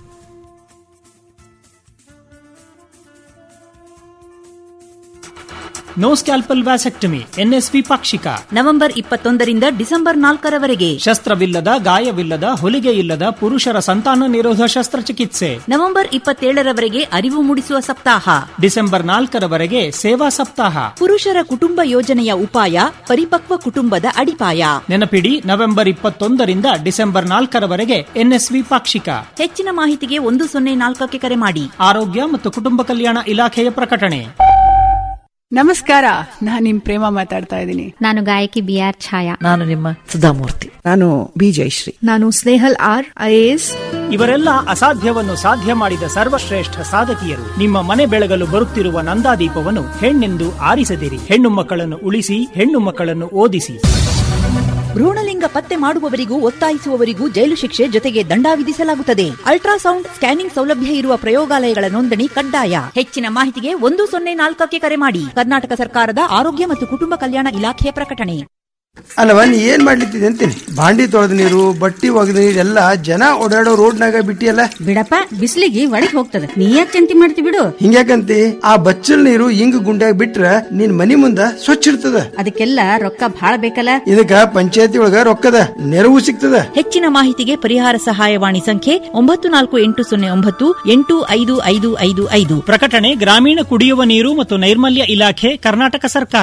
ನೋ ಸ್ಕ್ಯಾಲ್ಪಲ್ ವ್ಯಾಸೆಕ್ಟಮಿ ಎನ್ಎಸ್ವಿ ಪಾಕ್ಷಿಕ ನವೆಂಬರ್ ಇಪ್ಪತ್ತೊಂದರಿಂದ ಡಿಸೆಂಬರ್ ನಾಲ್ಕರವರೆಗೆ ಶಸ್ತ್ರವಿಲ್ಲದ ಗಾಯವಿಲ್ಲದ ಹೊಲಿಗೆ ಇಲ್ಲದ ಪುರುಷರ ಸಂತಾನ ನಿರೋಧ ಶಸ್ತ್ರಚಿಕಿತ್ಸೆ ನವೆಂಬರ್ ಇಪ್ಪತ್ತೇಳರವರೆಗೆ ಅರಿವು ಮೂಡಿಸುವ ಸಪ್ತಾಹ ಡಿಸೆಂಬರ್ ನಾಲ್ಕರವರೆಗೆ ಸೇವಾ ಸಪ್ತಾಹ ಪುರುಷರ ಕುಟುಂಬ ಯೋಜನೆಯ ಉಪಾಯ ಪರಿಪಕ್ವ ಕುಟುಂಬದ ಅಡಿಪಾಯ ನೆನಪಿಡಿ ನವೆಂಬರ್ ಇಪ್ಪತ್ತೊಂದರಿಂದ ಡಿಸೆಂಬರ್ ನಾಲ್ಕರವರೆಗೆ ಎನ್ಎಸ್ವಿ ಪಾಕ್ಷಿಕ ಹೆಚ್ಚಿನ ಮಾಹಿತಿಗೆ ಒಂದು ಸೊನ್ನೆ ನಾಲ್ಕಕ್ಕೆ ಕರೆ ಮಾಡಿ ಆರೋಗ್ಯ ಮತ್ತು ಕುಟುಂಬ ಕಲ್ಯಾಣ ಇಲಾಖೆಯ ಪ್ರಕಟಣೆ ನಮಸ್ಕಾರ ನಾನ್ ನಿಮ್ ಪ್ರೇಮ ಮಾತಾಡ್ತಾ ಇದ್ದೀನಿ ನಾನು ಗಾಯಕಿ ಬಿ ಆರ್ ಛಾಯಾ ನಾನು ನಿಮ್ಮ ಸುಧಾಮೂರ್ತಿ ನಾನು ಬಿ ಜಯಶ್ರೀ ನಾನು ಸ್ನೇಹಲ್ ಆರ್ ಐಎಎಸ್ ಇವರೆಲ್ಲ ಅಸಾಧ್ಯವನ್ನು ಸಾಧ್ಯ ಮಾಡಿದ ಸರ್ವಶ್ರೇಷ್ಠ ಸಾಧಕಿಯರು ನಿಮ್ಮ ಮನೆ ಬೆಳಗಲು ಬರುತ್ತಿರುವ ನಂದಾದೀಪವನ್ನು ಹೆಣ್ಣೆಂದು ಆರಿಸದಿರಿ ಹೆಣ್ಣು ಮಕ್ಕಳನ್ನು ಉಳಿಸಿ ಹೆಣ್ಣು ಮಕ್ಕಳನ್ನು ಓದಿಸಿ ಭ್ರೂಣಲಿಂಗ ಪತ್ತೆ ಮಾಡುವವರಿಗೂ ಒತ್ತಾಯಿಸುವವರಿಗೂ ಜೈಲು ಶಿಕ್ಷೆ ಜೊತೆಗೆ ದಂಡ ವಿಧಿಸಲಾಗುತ್ತದೆ ಅಲ್ಟ್ರಾಸೌಂಡ್ ಸ್ಕ್ಯಾನಿಂಗ್ ಸೌಲಭ್ಯ ಇರುವ ಪ್ರಯೋಗಾಲಯಗಳ ನೋಂದಣಿ ಕಡ್ಡಾಯ ಹೆಚ್ಚಿನ ಮಾಹಿತಿಗೆ ಒಂದು ಸೊನ್ನೆ ನಾಲ್ಕಕ್ಕೆ ಕರೆ ಮಾಡಿ ಕರ್ನಾಟಕ ಸರ್ಕಾರದ ಆರೋಗ್ಯ ಮತ್ತು ಕುಟುಂಬ ಕಲ್ಯಾಣ ಇಲಾಖೆಯ ಪ್ರಕಟಣೆ ಅಲ್ಲವ ನೀ ಏನ್ ಮಾಡ್ಲಿತ್ತಿದೆ ಅಂತೀನಿ ಬಾಂಡಿ ತೊಳೆದ ನೀರು ಬಟ್ಟಿ ಒಗೆದ ನೀರು ಎಲ್ಲ ಜನ ಓಡಾಡೋ ರೋಡ್ನಾಗ ಬಿಟ್ಟಿಯಲ್ಲ ಬಿಡಪ್ಪ ಬಿಸಿಲಿಗೆ ಒಳಗ್ ಹೋಗ್ತದೆ ನೀ ಯಾಕೆ ಚಿಂತೆ ಮಾಡ್ತಿ ಬಿಡು ಹಿಂಗ್ಯಾಕಂತಿ ಆ ಬಚ್ಚಲ್ ನೀರು ಹಿಂಗ್ ಗುಂಡ್ಯಾಗ ಬಿಟ್ರ ನಿನ್ ಮನಿ ಮುಂದ ಸ್ವಚ್ಛ ಇರ್ತದ ಅದಕ್ಕೆಲ್ಲ ರೊಕ್ಕ ಭಾಳ ಬೇಕಲ್ಲ ಇದಕ್ಕ ಪಂಚಾಯತಿ ಒಳಗ ರೊಕ್ಕದ ನೆರವು ಸಿಗ್ತದ ಹೆಚ್ಚಿನ ಮಾಹಿತಿಗೆ ಪರಿಹಾರ ಸಹಾಯವಾಣಿ ಸಂಖ್ಯೆ ಒಂಬತ್ತು ನಾಲ್ಕು ಎಂಟು ಸೊನ್ನೆ ಒಂಬತ್ತು ಎಂಟು ಐದು ಐದು ಐದು ಐದು ಪ್ರಕಟಣೆ ಗ್ರಾಮೀಣ ಕುಡಿಯುವ ನೀರು ಮತ್ತು ನೈರ್ಮಲ್ಯ ಇಲಾಖೆ ಕರ್ನಾಟಕ ಸರ್ಕಾರ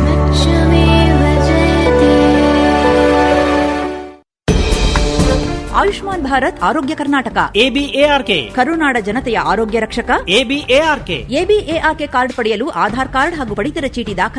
ಆಯುಷ್ಮಾನ್ ಭಾರತ್ ಆರೋಗ್ಯ ಕರ್ನಾಟಕ ಎಬಿಎಆರ್ಕೆ ಕರುನಾಡ ಜನತೆಯ ಆರೋಗ್ಯ ರಕ್ಷಕ ಎಬಿಎಆರ್ಕೆ ಎಬಿಎಆರ್ಕೆ ಕಾರ್ಡ್ ಪಡೆಯಲು ಆಧಾರ್ ಕಾರ್ಡ್ ಹಾಗೂ ಪಡಿತರ ಚೀಟಿ ದಾಖಲೆ